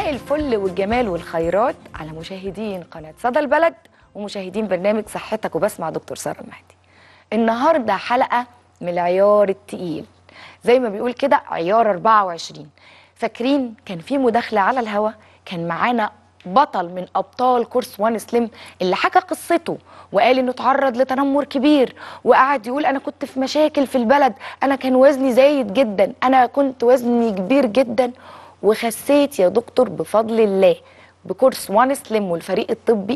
مساء الفل والجمال والخيرات على مشاهدين قناة صدى البلد ومشاهدين برنامج صحتك وبسمع دكتور سارة المهدي النهاردة حلقة من العيار التقيل زي ما بيقول كده عيار 24 فاكرين كان في مداخلة على الهوا كان معانا بطل من ابطال كورس وان سليم اللي حكى قصته وقال انه اتعرض لتنمر كبير وقعد يقول انا كنت في مشاكل في البلد انا كان وزني زايد جدا انا كنت وزني كبير جدا وخسيت يا دكتور بفضل الله بكورس وان سليم والفريق الطبي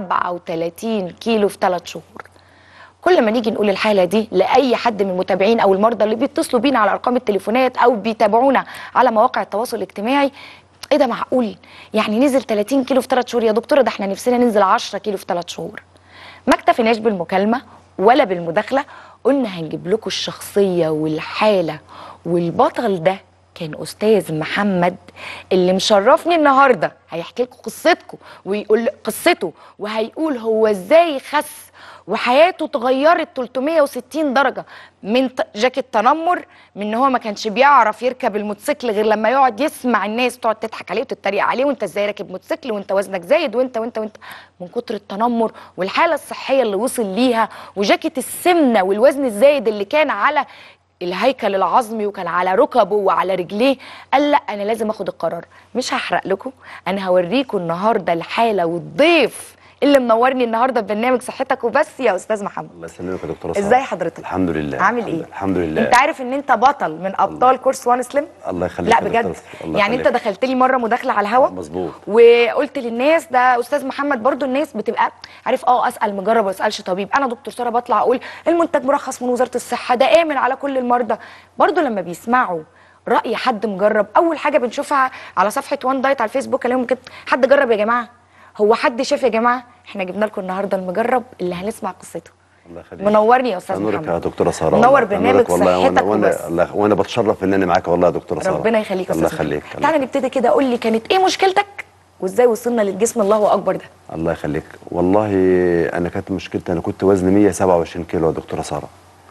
37 كيلو في 3 شهور كل ما نيجي نقول الحاله دي لاي حد من المتابعين او المرضى اللي بيتصلوا بينا على ارقام التليفونات او بيتابعونا على مواقع التواصل الاجتماعي ايه ده معقول يعني نزل 30 كيلو في 3 شهور يا دكتوره ده احنا نفسنا ننزل 10 كيلو في 3 شهور ما اكتفيناش بالمكالمه ولا بالمداخله قلنا هنجيب لكم الشخصيه والحاله والبطل ده كان استاذ محمد اللي مشرفني النهارده هيحكي لكم قصتكم ويقول قصته وهيقول هو ازاي خس وحياته اتغيرت 360 درجه من ت- جاكيت تنمر من ان هو ما كانش بيعرف يركب الموتوسيكل غير لما يقعد يسمع الناس تقعد تضحك عليه وتتريق عليه وانت ازاي راكب موتوسيكل وانت وزنك زايد وانت وانت وانت من كتر التنمر والحاله الصحيه اللي وصل ليها وجاكيت السمنه والوزن الزايد اللي كان على الهيكل العظمي وكان على ركبه وعلى رجليه قال لا انا لازم اخد القرار مش هحرق لكم انا هوريكم النهارده الحاله والضيف اللي منورني النهارده ببرنامج صحتك وبس يا استاذ محمد الله يسلمك يا دكتوره سارة. ازاي حضرتك الحمد لله عامل الحمد- ايه الحمد لله انت عارف ان انت بطل من ابطال كورس وان سليم الله يخليك لا يا دكتورة بجد سارة. الله يعني انت يخليك. دخلت لي مره مداخله على الهوا مظبوط وقلت للناس ده استاذ محمد برضو الناس بتبقى عارف اه اسال مجرب ما اسالش طبيب انا دكتور ساره بطلع اقول المنتج مرخص من وزاره الصحه ده امن على كل المرضى برضو لما بيسمعوا راي حد مجرب اول حاجه بنشوفها على صفحه وان دايت على الفيسبوك الاقيهم كده حد جرب يا جماعه هو حد شاف يا جماعه احنا جبنا لكم النهارده المجرب اللي هنسمع قصته الله يخليك منورني يا استاذ نورك محمد يا دكتوره ساره منور والله. برنامج نورك والله صحتك وانا وبس. وانا الله- وانا بتشرف ان انا معاك والله يا دكتوره ساره ربنا يخليك يا الله استاذ يخليك محمد. تعالى نبتدي كده قول لي كانت ايه مشكلتك وازاي وصلنا للجسم الله اكبر ده الله يخليك والله انا كانت مشكلتي انا كنت وزني 127 كيلو يا دكتوره ساره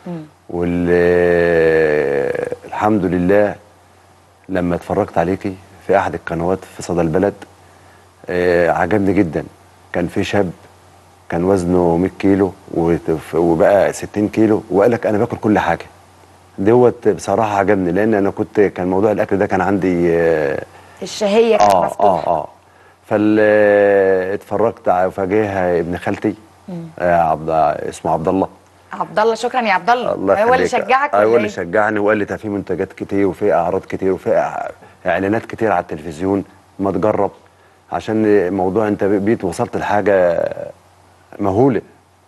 والحمد لله لما اتفرجت عليكي في احد القنوات في صدى البلد آه، عجبني جدا كان في شاب كان وزنه 100 كيلو وت- وبقى 60 كيلو وقال لك انا باكل كل حاجه دوت بصراحه عجبني لان انا كنت كان موضوع الاكل ده كان عندي آه، الشهيه كانت اه مفتوحه اه اه فال اتفرجت ع- فجاه ابن خالتي آه عبد اسمه عبد الله عبد الله شكرا يا عبد الله الله هو اللي يخليك. شجعك آه، ولا هو اللي إيه؟ شجعني وقال لي ده في منتجات كتير وفي اعراض كتير وفي إع- اعلانات كتير على التلفزيون ما تجرب عشان موضوع انت بيت وصلت لحاجه مهوله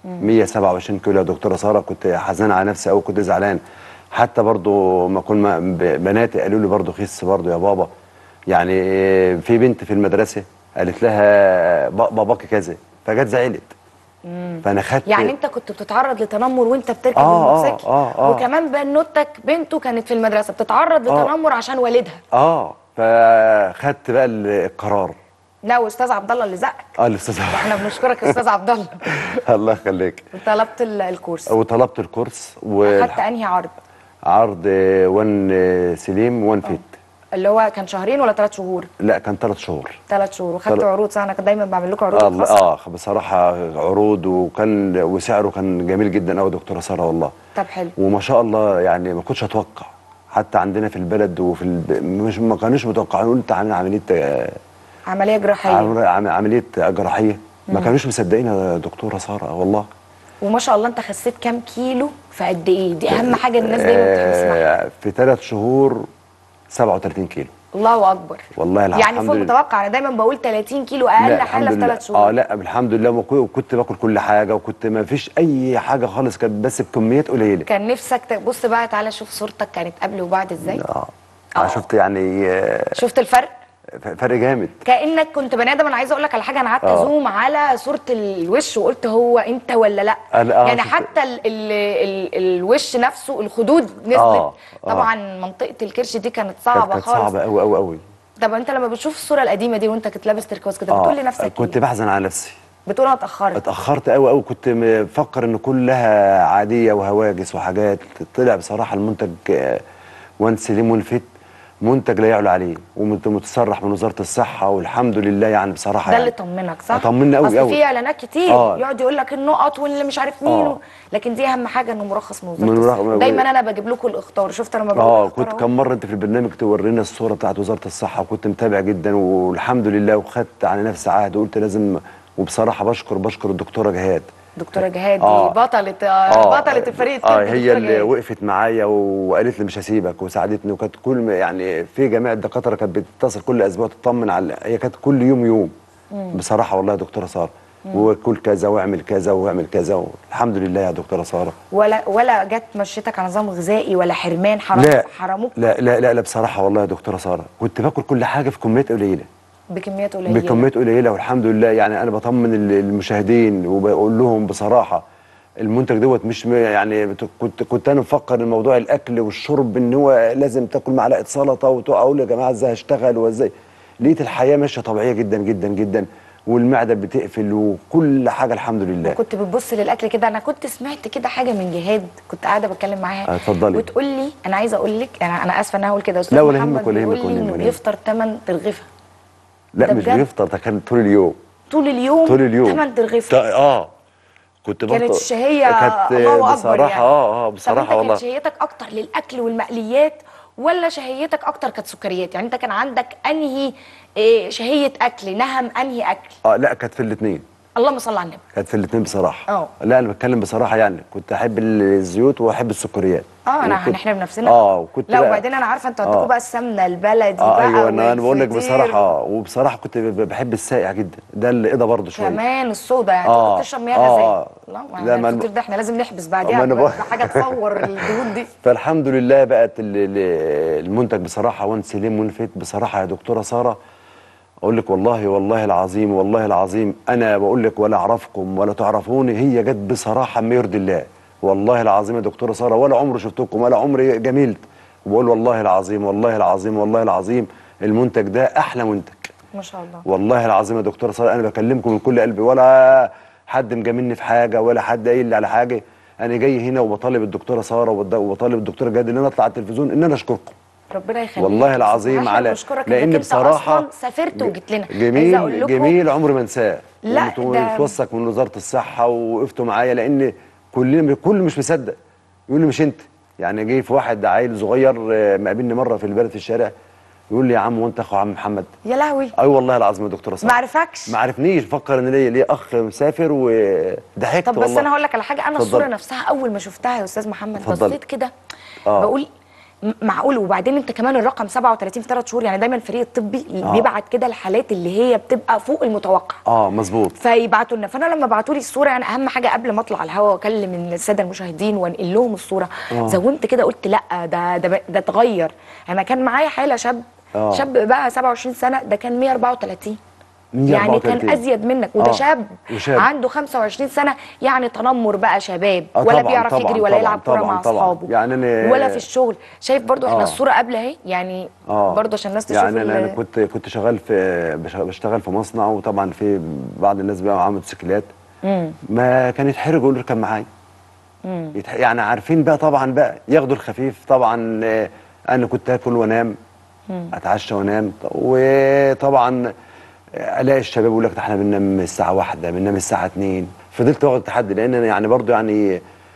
127 كيلو يا دكتوره ساره كنت حزان على نفسي قوي كنت زعلان حتى برضو ما كون ما- ب- بناتي قالوا لي برضو خس برضو يا بابا يعني آه، في بنت في المدرسه قالت لها با- باباك كذا فجت زعلت فانا خدت يعني انت كنت بتتعرض لتنمر وانت بتركب آه، آه، الموتوسيكل آه، آه. وكمان بنوتك بنته كانت في المدرسه بتتعرض آه. لتنمر عشان والدها اه فخدت بقى القرار لا استاذ عبد الله اللي زقك اه الاستاذ احنا بنشكرك يا استاذ عبد الله الله يخليك طلبت ال- الكورس وطلبت الكورس اخدت انهي عرض وعرض وان سليم وان فيت اللي هو كان شهرين ولا ثلاث شهور لا كان ثلاث شهور ثلاث شهور وخدت تل- عروض صح انا كنت دايما بعمل لكم عروض اه خاصه اه بصراحه عروض وكان وسعره كان جميل جدا قوي دكتوره ساره والله طب حلو وما شاء الله يعني ما كنتش اتوقع حتى عندنا في البلد وفي الب... مش ما كانوش متوقعين قلت عامل عمليه آه، عمليه جراحيه عمل- عم- عمليه جراحيه ما كانوش مصدقين يا دكتوره ساره والله وما شاء الله انت خسيت كام كيلو في قد ايه دي اهم حاجه الناس دايما بتحب تسمعها آه، في ثلاث شهور 37 كيلو الله اكبر والله الحمد يعني فوق لله. المتوقع انا دايما بقول 30 كيلو اقل لا، حاله الحمد في لله. ثلاث شهور اه لا الحمد لله وك- وكنت باكل كل حاجه وكنت ما فيش اي حاجه خالص كانت بس بكميات قليله كان نفسك ت- بص بقى تعالى شوف صورتك كانت قبل وبعد ازاي اه آه. آه. شفت يعني آه، شفت الفرق ف- فرق جامد كانك كنت بني ادم انا عايزه اقول لك على حاجه انا قعدت آه. ازوم على صوره الوش وقلت هو انت ولا لا أنا- آه، يعني شفت- حتى ال ال ال الوش نفسه الخدود نزلت آه، آه. طبعا منطقه الكرش دي كانت صعبه كانت كانت خالص صعبه قوي قوي قوي طب انت لما بتشوف الصوره القديمه دي وانت كنت لابس تركواز كده بتقول لنفسك كنت إيه؟ بحزن على نفسي بتقول انا اتاخرت اتاخرت قوي قوي كنت مفكر ان كلها عاديه وهواجس وحاجات طلع بصراحه المنتج آه، وان سليم وان فيت منتج لا يعلى عليه ومتصرح من وزاره الصحه والحمد لله يعني بصراحه ده يعني اللي طمنك صح؟ طمنا قوي اصل قوي في اعلانات كتير آه. يقعد يقول لك النقط واللي مش عارف مين آه. و... لكن دي اهم حاجه انه مرخص من وزاره من الصحه ورق- دايما انا بجيب لكم الاخطار شفت انا ما بقول اه الإخطار كنت أهو. كم مره انت في البرنامج تورينا الصوره بتاعت وزاره الصحه وكنت متابع جدا والحمد لله وخدت على نفسي عهد وقلت لازم وبصراحه بشكر بشكر الدكتوره جهاد دكتوره جهاد دي آه. بطله آه. بطله الفريق اه الطبي هي دكتورة اللي جهاد. وقفت معايا وقالت لي مش هسيبك وساعدتني وكانت كل ما- يعني في جميع الدكاتره كانت بتتصل كل اسبوع تطمن على هي كانت كل يوم يوم بصراحه والله يا دكتوره ساره وكل كذا واعمل كذا واعمل كذا الحمد لله يا دكتوره ساره ولا ولا جت مشيتك على نظام غذائي ولا حرمان حرام لا حرموك لا لا لا, لا بصراحه والله يا دكتوره ساره كنت باكل كل حاجه في كميات قليله بكميات قليله بكميات قليله والحمد لله يعني انا بطمن ال- المشاهدين وبقول لهم بصراحه المنتج دوت مش م- يعني بت- كنت كنت انا مفكر ان موضوع الاكل والشرب ان هو لازم تاكل معلقه سلطه وتقول يا جماعه ازاي هشتغل وازاي لقيت الحياه ماشيه طبيعيه جدا جدا جدا والمعده بتقفل وكل حاجه الحمد لله كنت بتبص للاكل كده انا كنت سمعت كده حاجه من جهاد كنت قاعده بتكلم معاها آه، اتفضلي. وتقول لي انا عايزه اقول لك انا انا اسفه ان انا هقول كده استاذ لا ولا محمد يهمك ولا بيقول يهمك لي ولا انه يهمك. بيفطر 8 ترغيفه لا ده مش بجد؟ بيفطر ده كان طول اليوم طول اليوم طول اليوم 8 ترغيفه تا- اه كنت كانت بفطر- الشهيه كانت الله اكبر بصراحه يعني اه اه طب بصراحه انت والله كانت شهيتك اكتر للاكل والمقليات ولا شهيتك اكتر كانت سكريات يعني انت كان عندك انهي إيه، شهيه اكل نهم انهي اكل اه لا كانت في الاثنين اللهم صل على النبي كانت في الاثنين بصراحه اه. لا انا بتكلم بصراحه يعني كنت احب الزيوت واحب السكريات اه انا وكنت- هنحرم نفسنا اه وكنت لا بقى- وبعدين انا عارفه انتوا عندكم آه. بقى السمنه البلدي اه بقى ايوه انا انا بقول لك والفطير. بصراحه آه، وبصراحه كنت ب- ب- بحب الساقع جدا ده اللي اضى برضه شويه كمان الصودا يعني آه. انت كنت تشرب مياه آه، غازيه آه. لا لا، لا ما الفطير أنا- ده احنا لازم نحبس ما بعديها أنا بقول- بحاجه تصور الدهون دي فالحمد لله بقت ال- ال- المنتج بصراحه وان سليم وان فيت بصراحه يا دكتوره ساره اقول لك والله والله العظيم والله العظيم انا بقول لك ولا اعرفكم ولا تعرفوني هي جت بصراحه ما يرضي الله والله العظيم يا دكتوره ساره ولا عمري شفتكم ولا عمري جميلت وبقول والله العظيم والله العظيم والله العظيم المنتج ده احلى منتج ما شاء الله والله العظيم يا دكتوره ساره انا بكلمكم من كل قلبي ولا حد مجاملني في حاجه ولا حد قايل لي على حاجه انا جاي هنا وبطالب الدكتوره ساره وبد- وبطالب الدكتوره جاد ان انا اطلع على التلفزيون ان انا اشكركم ربنا يخليك والله العظيم احنا على بنشكرك لان انك انت بصراحه اصلا سافرت وجيت لنا عايزة أقول جميل لكم جميل عمري ما انساه لا، وانتوا ده- توثق من وزاره الصحه ووقفتوا معايا لان كلنا كل مش مصدق يقول لي مش انت يعني جه في واحد عيل صغير آه، مقابلني مره في البلد في الشارع يقول لي يا عم وانت اخو عم محمد يا لهوي اي والله العظيم يا دكتوره ساره ما عرفكش ما عرفنيش فكر ان ليا ليه اخ مسافر وضحكت طب بس والله انا هقول لك على حاجه انا اتفضل. الصوره نفسها اول ما شفتها يا استاذ محمد اتفضل. بصيت كده آه. بقول م- معقول وبعدين انت كمان الرقم 37 في 3 شهور يعني دايما الفريق الطبي آه. بيبعت كده الحالات اللي هي بتبقى فوق المتوقع اه مظبوط فيبعتوا لنا فانا لما بعتوا لي الصوره يعني اهم حاجه قبل ما اطلع على الهواء واكلم الساده المشاهدين وانقل لهم الصوره آه. زومت كده قلت لا ده ده ده اتغير انا كان معايا حاله شاب آه. شاب بقى 27 سنه ده كان 134 يعني كان 134. ازيد منك وده آه. شاب وشاب. عنده 25 سنه يعني تنمر بقى شباب آه ولا طبعاً، بيعرف طبعاً، يجري ولا طبعاً، يلعب كوره طبعاً، مع طبعاً. اصحابه يعني أنا- ولا في الشغل شايف برضو احنا آه. الصوره قبل اهي يعني اه برضو عشان الناس تشوف يعني انا ال- أنا كنت كنت شغال في بش- بشتغل في مصنع وطبعا في بعض الناس بقى معاهم موتوسيكلات مم. ما كان يتحرجوا يقولوا اركب معايا مم. يتح... يعني عارفين بقى طبعا بقى ياخدوا الخفيف طبعا آه، انا كنت اكل وانام اتعشى وانام ط- وطبعا آه، الاقي الشباب يقول لك ده احنا بننام الساعه واحدة بننام الساعه 2 فضلت واخد تحدي لان انا يعني برضو يعني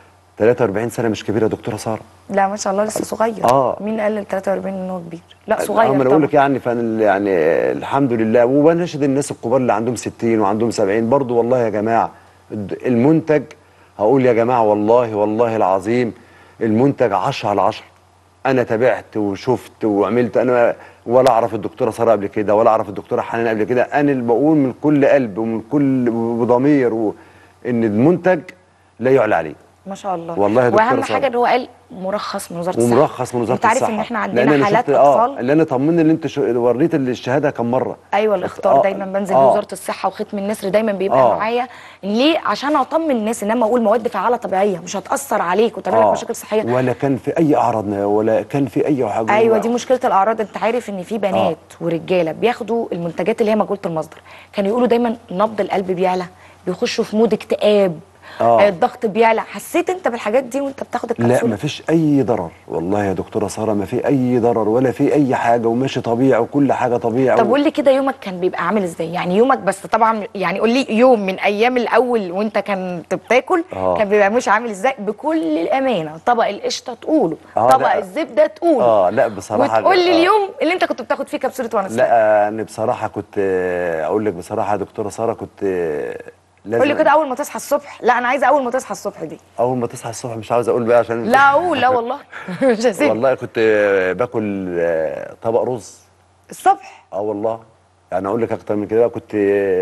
43 سنه مش كبيره يا دكتوره ساره لا ما شاء الله لسه صغير آه. مين قال ال 43 ان هو كبير لا اه صغير ما انا طبعا بقول لك يعني فانا يعني الحمد لله وبناشد الناس الكبار اللي عندهم 60 وعندهم 70 برضو والله يا جماعه الد- المنتج هقول يا جماعه والله والله العظيم المنتج 10 على 10 انا تابعت وشفت وعملت انا ولا اعرف الدكتوره ساره قبل كده ولا اعرف الدكتوره حنان قبل كده انا اللي بقول من كل قلب ومن كل وضمير و... ان المنتج لا يعلى عليه ما شاء الله والله يا دكتورة واهم سارة. حاجه ان هو قال مرخص من وزاره الصحه ومرخص من وزاره انت عارف الصحه ان احنا لأن عندنا أنا حالات شفت- اه اطفال اللي انا طمني اللي انت شو... وريت الشهاده كم مره ايوه الاختار آه، دايما بنزل آه. بوزاره الصحه وختم النسر دايما بيبقى آه. معايا ليه عشان اطمن الناس انما اقول مواد فعاله طبيعيه مش هتاثر عليك وتعمل لك آه. مشاكل صحيه ولا كان في اي اعراض ولا كان في اي حاجه ايوه دي مشكله الاعراض انت عارف ان في بنات ورجاله بياخدوا المنتجات اللي هي مجهوله المصدر كانوا يقولوا دايما نبض القلب بيعلى بيخشوا في مود اكتئاب آه. آه، الضغط بيعلى حسيت انت بالحاجات دي وانت بتاخد لا الكبسوله مفيش اي ضرر والله يا دكتوره ساره ما في اي ضرر ولا في اي حاجه وماشي طبيعي وكل حاجه طبيعي طب و... قول لي كده يومك كان بيبقى عامل ازاي يعني يومك بس طبعا يعني قول لي يوم من ايام الاول وانت كنت بتاكل آه. كان بيبقى مش عامل ازاي بكل الامانه طبق القشطه تقوله آه، طبق لا. الزبده تقوله اه لا بصراحه وتقول لي آه. اليوم اللي انت كنت بتاخد فيه كبسوله وانا صغير لا انا بصراحه كنت آه، اقول لك بصراحه يا دكتوره ساره كنت آه، لازم قول لي كده اول ما تصحى الصبح لا انا عايزه اول ما تصحى الصبح دي اول ما تصحى الصبح مش عاوز اقول بقى عشان لا اقول لا والله مش هسيب والله كنت آه، باكل آه، طبق رز الصبح اه والله يعني اقول لك اكتر من كده بقى كنت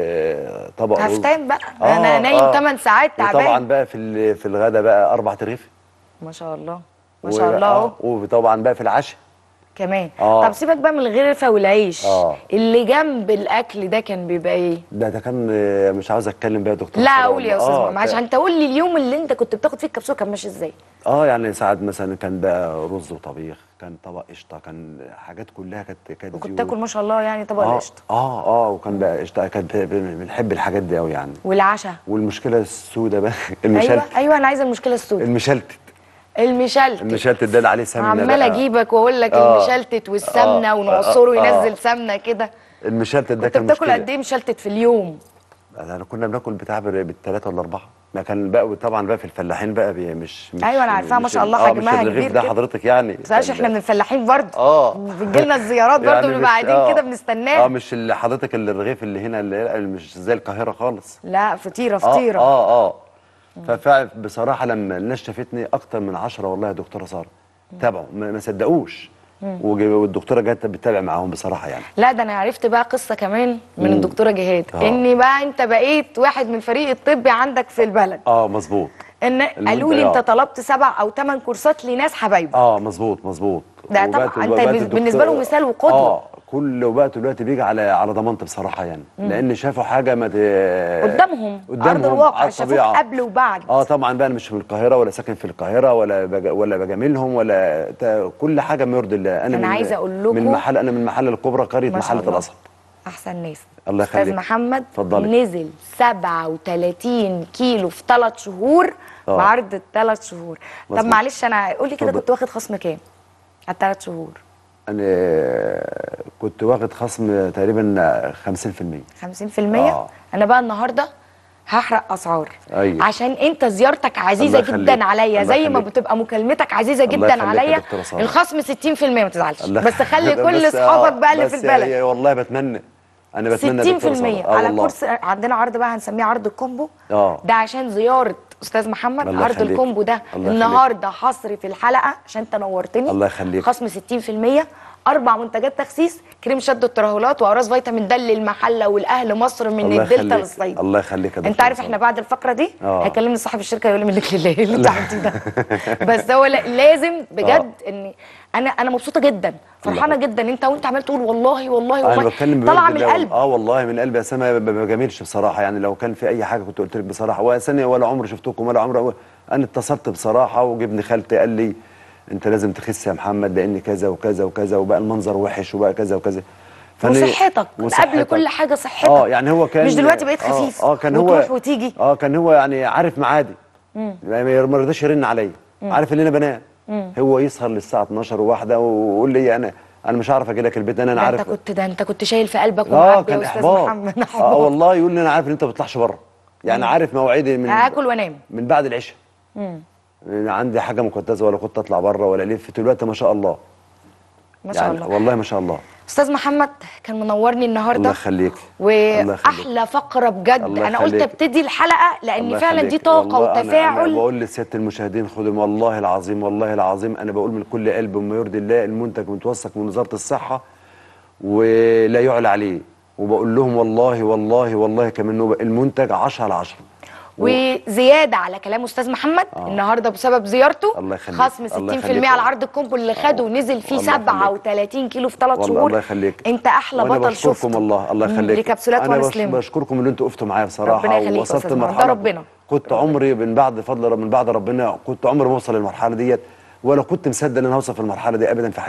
آه، طبق رز هفتان بقى آه، انا نايم آه. 8 ساعات وطبعا تعبان بقى في ال- في الغدا بقى اربع ترغيف ما شاء الله ما و- شاء الله اهو آه، وطبعا بقى في العشاء كمان آه. طب سيبك بقى من الغرفه والعيش آه. اللي جنب الاكل ده كان بيبقى ايه ده ده كان آه، مش عاوز اتكلم بقى يا دكتور لا سارة اقول يا والله. استاذ آه، محمد عشان تقول لي اليوم اللي انت كنت بتاخد فيه الكبسوله كان ماشي ازاي اه يعني ساعات مثلا كان بقى رز وطبيخ كان طبق قشطه كان حاجات كلها كانت كانت وكنت زيوت. تاكل ما شاء الله يعني طبق اه القشطه اه اه وكان بقى قشطه كانت ب- ب- بنحب الحاجات دي قوي يعني والعشاء والمشكله السوداء بقى ايوه المشلتت ايوه انا عايزه المشكله السوداء المشلتت المشلتت المشلتت ده اللي عليه سمنه عمال بقى. اجيبك واقول لك آه. المشلتت والسمنه آه. ونعصره آه. ينزل سمنه كده المشلتت ده كنت كان بتاكل مشكلة. قد ايه مشلتت في اليوم انا كنا بناكل بتاع بال- بالثلاثه ولا اربعه ما كان بقى طبعا بقى في الفلاحين بقى بي مش, مش أيوة أنا عارفاها ما مش شاء ال- الله آه، حجمها مش الرغيف كبير ده كده. حضرتك يعني بس كان- احنا من الفلاحين برضه اه بتجي لنا الزيارات برضه يعني بنبقى مش- قاعدين آه. كده اه بنستناه مش اللي حضرتك اللي الرغيف اللي هنا اللي اللي مش زي القاهره خالص لا فطيره اه فطيره اه اه ففعلا بصراحه لما الناس شافتني اكتر من عشرة والله يا دكتوره ساره تابعوا ما ما صدقوش وج- والدكتوره جت بتتابع معاهم بصراحه يعني لا ده انا عرفت بقى قصه كمان من مم. الدكتوره جهاد آه. ان بقى انت بقيت واحد من الفريق الطبي عندك في البلد اه مظبوط ان قالوا لي آه. انت طلبت سبع او ثمان كورسات لناس حبايبك اه مظبوط مظبوط ده طبعا وبقت- أنت وبقت بال- الدكتور- بالنسبة له مثال وقدوة. اه كل وقت دلوقتي بيجي على على ضمانتي بصراحه يعني لان شافوا حاجه ما ت... قدامهم قدامهم ارض الواقع على شافوك الطبيعة. قبل وبعد اه طبعا بقى انا مش في القاهره ولا ساكن في القاهره ولا بج... ولا بجاملهم ولا ت... كل حاجه ما يرضي الله أنا من عايزة أقول لكم- من محل انا من محل الكبرى قريه ما شاء محله الله. القصب احسن ناس الله استاذ يخليك. محمد اتفضلي. نزل 37 كيلو في ثلاث شهور آه. بعرض الثلاث شهور طب مظبوط. معلش انا قول لي كده اتفضل. كنت واخد خصم كام على الثلاث شهور انا كنت واخد خصم تقريبا 50% 50% آه. انا بقى النهارده هحرق اسعار أيوة. عشان انت زيارتك عزيزه الله جدا يخليك. عليا الله زي ما يخليك. بتبقى مكالمتك عزيزه الله جدا يخليك يا عليا دكتورة سارة. الخصم 60% ما تزعلش الله بس خلي كل بس- اصحابك آه، بقى اللي في بس البلد يا- والله بتمنى انا بتمنى يا 60% دكتورة سارة. آه على والله. كورس عندنا عرض بقى هنسميه عرض الكومبو آه. ده عشان زياره استاذ محمد الله عرض يخليك. الكومبو ده الله يخليك. النهارده حصري في الحلقه عشان انت نورتني الله يخليك. خصم 60% اربع منتجات تخسيس كريم شد الترهلات واقراص فيتامين د للمحله والاهل مصر من الله الدلتا يخليك. للصعيد الله يخليك يا انت دكتورة عارف سارة. احنا بعد الفقره دي آه. هيكلمني صاحب الشركه يقول لي منك لله اللي انت عملتيه ده بس هو لا- لازم بجد ان انا انا مبسوطه جدا فرحانه الله. جدا انت وانت عمال تقول والله والله انا والله بتكلم طالعه بجد من بالله القلب اه والله من قلبي اصل انا ما بجاملش بصراحه يعني لو كان في اي حاجه كنت قلت لك بصراحه واسني ولا عمري شفتكم ولا عمري انا اتصلت بصراحه وجبني خالتي قال لي انت لازم تخس يا محمد لان كذا وكذا وكذا وبقى المنظر وحش وبقى كذا وكذا فأنا- وصحتك قبل كل حاجه صحتك اه يعني هو كان مش دلوقتي بقيت آه، خفيف اه كان هو وتروح وتيجي اه كان هو يعني عارف ميعادي ما ما رضاش يرن عليا عارف ان انا بنام هو يسهر للساعه 12 وواحده ويقول لي انا انا مش عارف اجي لك البيت انا انا ده عارف انت كنت ده انت كنت شايل في قلبك اه ومعبي يا كان استاذ احباط محمد اه احباط والله يقول لي انا عارف ان انت ما بتطلعش بره يعني عارف مواعيدي من هاكل وانام من بعد العشاء عندي حاجه مقدسه ولا كنت اطلع بره ولا الف دلوقتي ما شاء الله ما شاء يعني الله والله ما شاء الله استاذ محمد كان منورني النهارده الله يخليك الله يخليك. واحلى فقره بجد الله انا قلت يخليك. ابتدي الحلقه لان الله فعلا دي يخليك. طاقه والله أنا- وتفاعل انا بقول لسياده المشاهدين خدوا والله العظيم والله العظيم انا بقول من كل قلب وما يرضي الله المنتج متوثق من وزاره الصحه ولا يعلى عليه وبقول لهم والله والله والله كمان إنه المنتج 10 على 10 وزياده على كلام استاذ محمد آه. النهارده بسبب زيارته الله يخليك. خصم 60% الله يخليك. على عرض الكومبو اللي خده آه. ونزل فيه الله يخليك. 37 كيلو في ثلاث والله شهور الله يخليك انت احلى وأنا بطل بشكركم شفته والله الله يخليك لكبسولات انا وانا بش سليم بشكركم اللي انتوا وقفتوا معايا بصراحه ربنا يخليك يا ووصلت أستاذ محمد. لمرحله ده ربنا. كنت عمري من بعد فضل رب- من بعد ربنا كنت عمري ما اوصل للمرحله ديت ولا كنت مصدق ان انا هوصل في المرحله دي ابدا في حياتي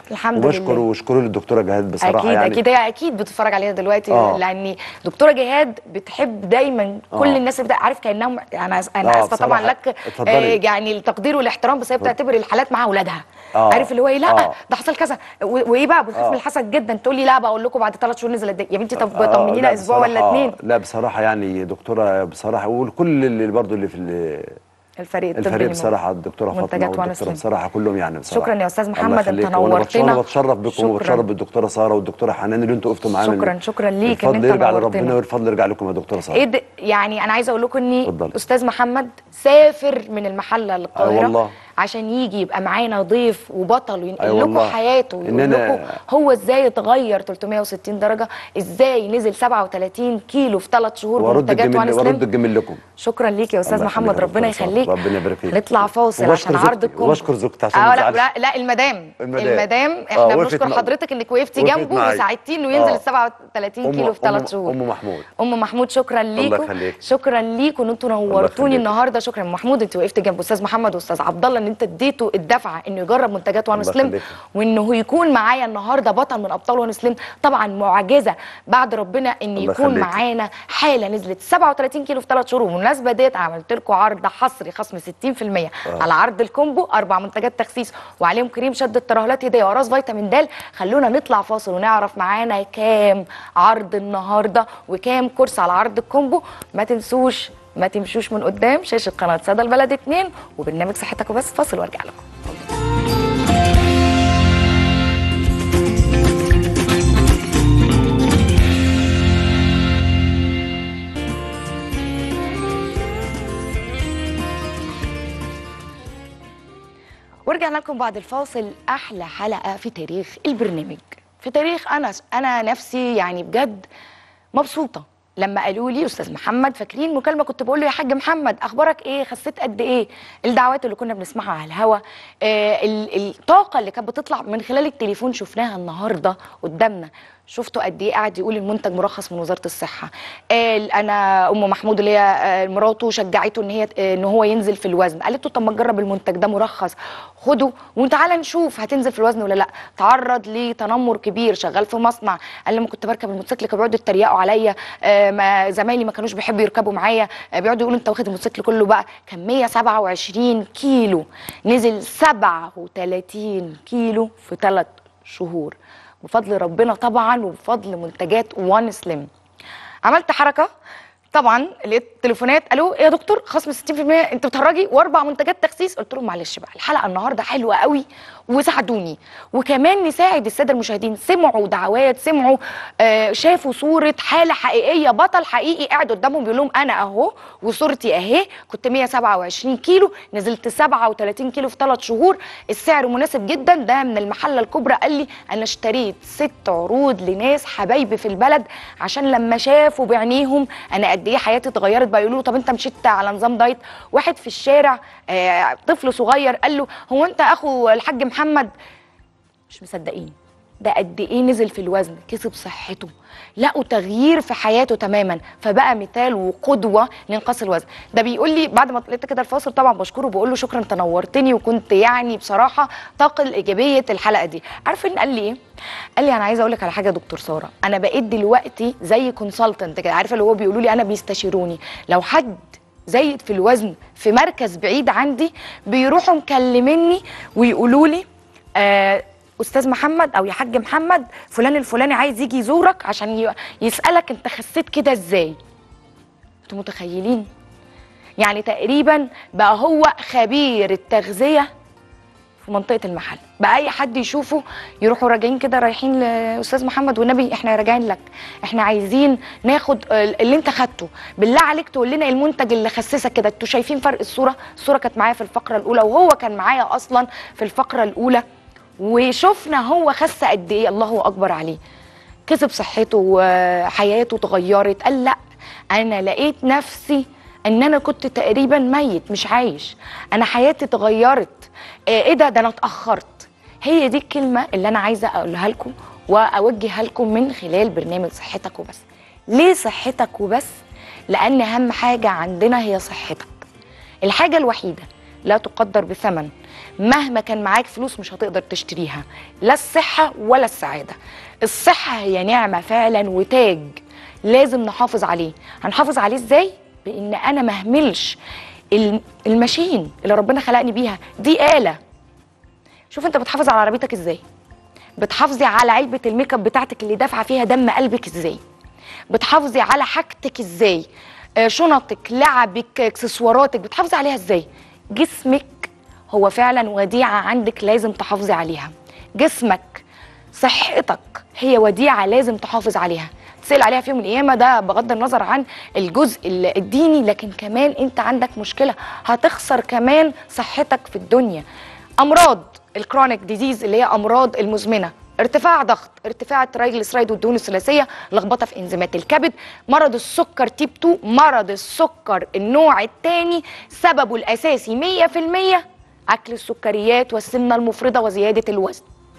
الحمد وبشكر لله. واشكروا للدكتوره جهاد بصراحه اكيد يعني اكيد هي اكيد بتتفرج علينا دلوقتي آه. لان دكتوره جهاد بتحب دايما كل آه. الناس بتبقى عارف كانهم انا انا آه، اسفه طبعا بصراحة. لك اتفضلي. يعني التقدير والاحترام بس هي بتعتبر الحالات مع اولادها آه. عارف اللي هو ايه لا آه. ده حصل كذا و- وايه بقى بتخاف آه. من الحسد جدا تقول لي لا بقول لكم بعد ثلاث شهور نزل قد إيه؟ يا بنتي طب آه، طمنينا لا اسبوع ولا بصراحة- اتنين لا بصراحه يعني دكتوره بصراحه وكل اللي برضو اللي في ال- الفريق الطبي الفريق اللي بصراحه الدكتوره فاطمه منتجات وأنا والدكتوره سليم. بصراحه كلهم يعني بصراحه شكراً يا أستاذ الله محمد، أنت يخليك. وأنا بتش- نورتنا. وانا بتشرف بكم شكراً. وبتشرف بالدكتوره ساره والدكتوره حنان اللي انتوا وقفتوا معانا شكراً- شكراً ليك إن الفضل أنت يرجع نورتنا. لربنا والفضل يرجع لكم يا دكتوره ساره ايه ده يعني انا عايزه اقول لكم اني اتفضلي. استاذ محمد سافر من المحله للقاهره والله. عشان يجي يبقى معانا ضيف وبطل وينقل أي لكم والله. حياته إن ويقول أنا- لكم هو ازاي اتغير 360 درجه ازاي نزل 37 كيلو في ثلاث شهور وارد بمنتجات الجميل وان وارد سليم الجميل لكم شكرا ليك يا استاذ الله محمد يخليك يا ربنا دكتورة سارة. يخليك ربنا يبارك فيك نطلع فاصل وبشكر عشان عرض زوجتي- الكم وبشكر زوجتي عشان اه ما لا تزعلش. لا لا المدام المدام. المدام آه، احنا وقفت بنشكر مع- حضرتك انك وقفتي وقفت جنبه معايا. وساعدتيه انه ينزل آه. 37 أم- كيلو في أم- ثلاث شهور ام محمود ام محمود شكرا ليكم يخليك. شكرا ليكم ان انتوا نورتوني يخليك. النهارده شكرا يا محمود انت وقفت جنب استاذ محمد واستاذ عبد الله ان انت اديته الدفعه انه يجرب منتجات وان الله سليم يخليك. وانه يكون معايا النهارده بطل من ابطال وان سليم طبعا معجزه بعد ربنا ان الله يكون يخليك. معانا حاله نزلت 37 كيلو في ثلاث شهور وبالمناسبه ديت عملت لكم عرض حصري خصم 60% على عرض الكومبو اربع منتجات تخسيس وعليهم كريم شد الترهلات هديه وراس فيتامين د خلونا نطلع فاصل ونعرف معانا كام عرض النهارده وكام كورس على عرض الكومبو ما تنسوش ما تمشوش من قدام شاشه قناه سادة البلد 2 وبرنامج صحتك وبس فاصل وارجع لكم ورجعنا لكم بعد الفاصل احلى حلقه في تاريخ البرنامج في تاريخ انا انا نفسي يعني بجد مبسوطه لما قالوا لي استاذ محمد فاكرين مكالمه كنت بقول له يا حاج محمد اخبارك ايه خسيت قد ايه الدعوات اللي كنا بنسمعها على الهوا آه ال- الطاقه اللي كانت بتطلع من خلال التليفون شفناها النهارده قدامنا شفتوا قد ايه قاعد يقول المنتج مرخص من وزاره الصحه قال انا ام محمود اللي هي آه، مراته شجعته ان هي آه، ان هو ينزل في الوزن قالت له طب ما تجرب المنتج ده مرخص خده وتعالى نشوف هتنزل في الوزن ولا لا تعرض لتنمر كبير شغال في مصنع قال لما كنت بركب الموتوسيكل كانوا بيقعدوا يتريقوا عليا آه، ما زمايلي ما كانوش بيحبوا يركبوا معايا آه، بيقعدوا يقولوا انت واخد الموتوسيكل كله بقى كان 127 كيلو نزل 37 كيلو في ثلاث شهور بفضل ربنا طبعا وبفضل منتجات وان سليم عملت حركه طبعا لقيت تليفونات قالوا يا دكتور خصم 60% انت بتهرجي واربع منتجات تخسيس قلت لهم معلش بقى الحلقه النهارده حلوه قوي وساعدوني وكمان نساعد الساده المشاهدين سمعوا دعوات سمعوا آه شافوا صوره حاله حقيقيه بطل حقيقي قاعد قدامهم بيقول لهم انا اهو وصورتي اهي كنت 127 كيلو نزلت 37 كيلو في ثلاث شهور السعر مناسب جدا ده من المحله الكبرى قال لي انا اشتريت ست عروض لناس حبايبي في البلد عشان لما شافوا بعينيهم انا قد ايه حياتي اتغيرت بقى يقولوا له طب انت مشيت على نظام دايت واحد في الشارع آه طفل صغير قال له هو انت اخو الحاج محمد مش مصدقين ده قد ايه نزل في الوزن كسب صحته لقوا تغيير في حياته تماما فبقى مثال وقدوه لانقاص الوزن ده بيقول لي بعد ما طلعت كده الفاصل طبعا بشكره بقول له شكرا انت نورتني وكنت يعني بصراحه طاقه الايجابيه الحلقه دي عارفين قال لي ايه قال لي انا عايزه اقول لك على حاجه يا دكتور ساره انا بقيت دلوقتي زي كونسلتنت كده عارفه اللي هو بيقولوا لي انا بيستشيروني لو حد زايد في الوزن في مركز بعيد عندي بيروحوا مكلميني ويقولوا لي آه استاذ محمد او يا حاج محمد فلان الفلاني عايز يجي يزورك عشان ي- يسالك انت خسيت كده ازاي انتوا متخيلين يعني تقريبا بقى هو خبير التغذيه في منطقه المحل بقى اي حد يشوفه يروحوا راجعين كده رايحين لاستاذ محمد والنبي احنا راجعين لك احنا عايزين ناخد اللي انت خدته بالله عليك تقول لنا المنتج اللي خسسك كده انتوا شايفين فرق الصوره الصوره كانت معايا في الفقره الاولى وهو كان معايا اصلا في الفقره الاولى وشفنا هو خس قد ايه الله اكبر عليه كسب صحته وحياته اتغيرت قال لا انا لقيت نفسي ان انا كنت تقريبا ميت مش عايش انا حياتي اتغيرت آه، ايه ده ده انا اتاخرت هي دي الكلمه اللي انا عايزه اقولها لكم واوجهها لكم من خلال برنامج صحتك وبس ليه صحتك وبس لان اهم حاجه عندنا هي صحتك الحاجه الوحيده لا تقدر بثمن مهما كان معاك فلوس مش هتقدر تشتريها لا الصحة ولا السعادة الصحة هي نعمة فعلا وتاج لازم نحافظ عليه هنحافظ عليه ازاي بان انا مهملش الم- الماشين اللي ربنا خلقني بيها دي آلة شوف انت بتحافظ على عربيتك ازاي بتحافظي على علبة الميك اب بتاعتك اللي دافعة فيها دم قلبك ازاي بتحافظي على حاجتك ازاي آه، شنطك لعبك اكسسواراتك بتحافظي عليها ازاي جسمك هو فعلا وديعة عندك لازم تحافظي عليها جسمك صحتك هي وديعة لازم تحافظ عليها تسأل عليها في يوم من القيامة ده بغض النظر عن الجزء ال- الديني لكن كمان انت عندك مشكلة هتخسر كمان صحتك في الدنيا أمراض الكرونيك ديزيز اللي هي أمراض المزمنة ارتفاع ضغط ارتفاع الترايجليسرايد والدهون الثلاثيه لخبطه في انزيمات الكبد مرض السكر تيب 2 مرض السكر النوع الثاني سببه الاساسي 100% اكل السكريات والسمنه المفرطه وزياده الوزن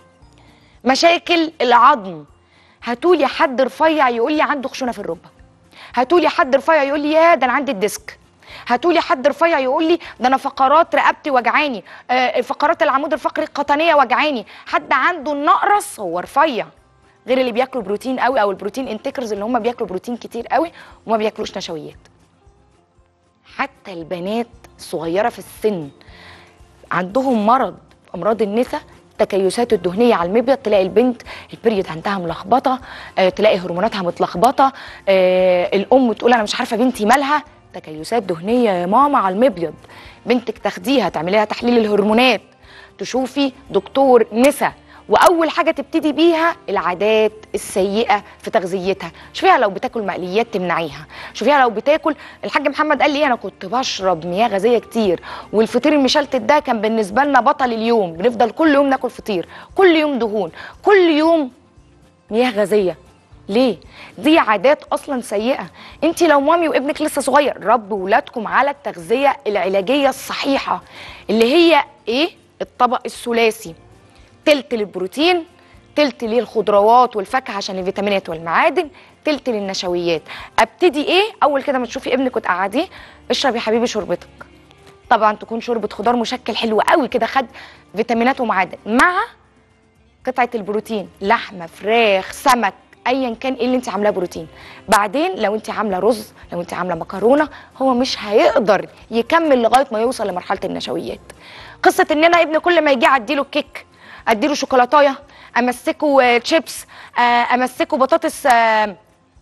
مشاكل العظم هاتولي حد رفيع يقول لي عنده خشونه في الركبه هاتولي حد رفيع يقول لي يا ده انا عندي الديسك هاتولي حد رفيع يقول لي ده انا فقرات رقبتي وجعاني آه فقرات العمود الفقري القطنيه وجعاني حد عنده النقرس هو رفيع غير اللي بياكلوا بروتين قوي او البروتين انتكرز اللي هم بياكلوا بروتين كتير قوي وما بياكلوش نشويات حتى البنات الصغيره في السن عندهم مرض امراض النساء التكيسات الدهنيه على المبيض تلاقي البنت البريود عندها ملخبطه آه، تلاقي هرموناتها متلخبطه آه، الام تقول انا مش عارفه بنتي مالها تكيسات دهنيه يا ماما على المبيض بنتك تاخديها تعمليها تحليل الهرمونات تشوفي دكتور نسا واول حاجه تبتدي بيها العادات السيئه في تغذيتها شوفيها لو بتاكل مقليات تمنعيها شوفيها لو بتاكل الحاج محمد قال لي إيه؟ انا كنت بشرب مياه غازيه كتير والفطير المشلتت ده كان بالنسبه لنا بطل اليوم بنفضل كل يوم ناكل فطير كل يوم دهون كل يوم مياه غازيه ليه دي عادات اصلا سيئه انت لو مامي وابنك لسه صغير ربوا ولادكم على التغذيه العلاجيه الصحيحه اللي هي ايه الطبق الثلاثي تلت للبروتين تلت للخضروات والفاكهه عشان الفيتامينات والمعادن تلت للنشويات ابتدي ايه اول كده ما تشوفي ابنك وتقعديه اشرب يا حبيبي شوربتك طبعا تكون شوربه خضار مشكل حلو قوي كده خد فيتامينات ومعادن مع قطعه البروتين لحمه فراخ سمك ايا كان ايه اللي انت عاملاه بروتين بعدين لو انت عامله رز لو انت عامله مكرونه هو مش هيقدر يكمل لغايه ما يوصل لمرحله النشويات قصه ان انا ابني كل ما يجي اديله كيك اديله شوكولاتايه امسكه آه، تشيبس آه، امسكه بطاطس آه،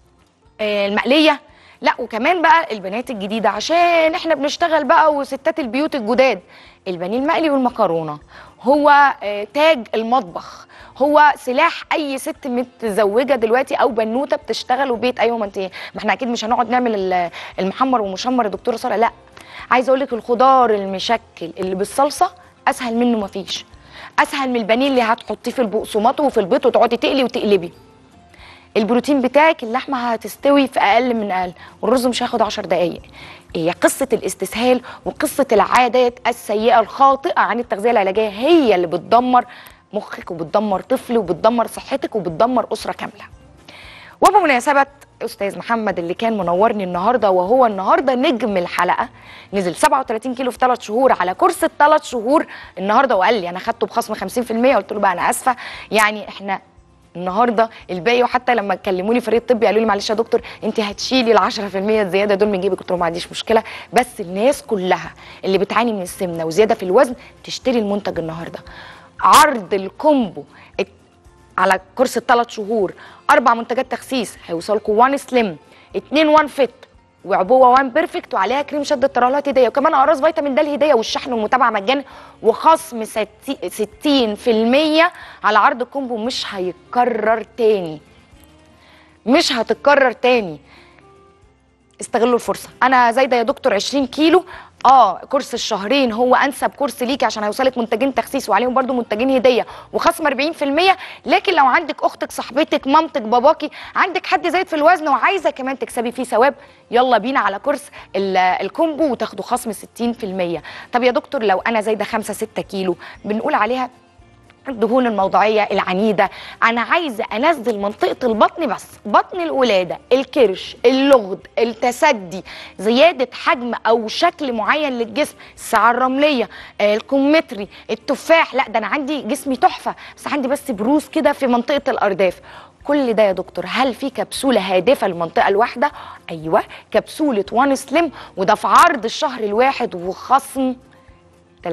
آه، المقليه لا وكمان بقى البنات الجديده عشان احنا بنشتغل بقى وستات البيوت الجداد البانيه المقلي والمكرونه هو آه، تاج المطبخ هو سلاح اي ست متزوجه دلوقتي او بنوته بتشتغل وبيت ايوه ما انت ما احنا اكيد مش هنقعد نعمل ال- المحمر والمشمر يا دكتوره ساره لا عايزه اقول لك الخضار المشكل اللي بالصلصه اسهل منه مفيش اسهل من البانيه اللي هتحطيه في البقسماط وفي البيض وتقعدي تقلي وتقلبي البروتين بتاعك اللحمه هتستوي في اقل من اقل والرز مش هياخد 10 دقائق هي قصه الاستسهال وقصه العادات السيئه الخاطئه عن التغذيه العلاجيه هي اللي بتدمر مخك وبتدمر طفل وبتدمر صحتك وبتدمر اسره كامله وبمناسبة أستاذ محمد اللي كان منورني النهاردة وهو النهاردة نجم الحلقة نزل 37 كيلو في ثلاث شهور على كورس الثلاث شهور النهاردة وقال لي أنا خدته بخصم 50% قلت له بقى أنا آسفة يعني إحنا النهارده الباقي وحتى لما كلموني فريق الطبي قالوا لي معلش يا دكتور انت هتشيلي ال 10% الزياده دول من جيبك قلت لهم ما عنديش مشكله بس الناس كلها اللي بتعاني من السمنه وزياده في الوزن تشتري المنتج النهارده عرض الكومبو الت- على كورس الثلاث شهور اربع منتجات تخسيس هيوصلكوا 1 سليم 2 1 فيت وعبوه 1 بيرفكت وعليها كريم شد الترهلات هديه وكمان اقراص فيتامين د الهديه والشحن والمتابعه مجانا وخصم 60% على عرض الكومبو مش هيتكرر تاني مش هتتكرر تاني استغلوا الفرصه انا زايده يا دكتور 20 كيلو اه كورس الشهرين هو انسب كورس ليكي عشان هيوصلك منتجين تخسيس وعليهم برضو منتجين هديه وخصم 40% لكن لو عندك اختك صاحبتك مامتك باباكي عندك حد زايد في الوزن وعايزه كمان تكسبي فيه ثواب يلا بينا على كورس ال- الكومبو وتاخدوا خصم 60% طب يا دكتور لو انا زايده 5 6 كيلو بنقول عليها الدهون الموضعيه العنيده انا عايزه انزل منطقه البطن بس بطن الولاده الكرش اللغد التسدي زياده حجم او شكل معين للجسم الساعه الرمليه آه، الكمثري التفاح لا ده انا عندي جسمي تحفه بس عندي بس بروز كده في منطقه الارداف كل ده يا دكتور هل في كبسوله هادفه للمنطقه الواحده ايوه كبسوله وان سليم وده في عرض الشهر الواحد وخصم 30%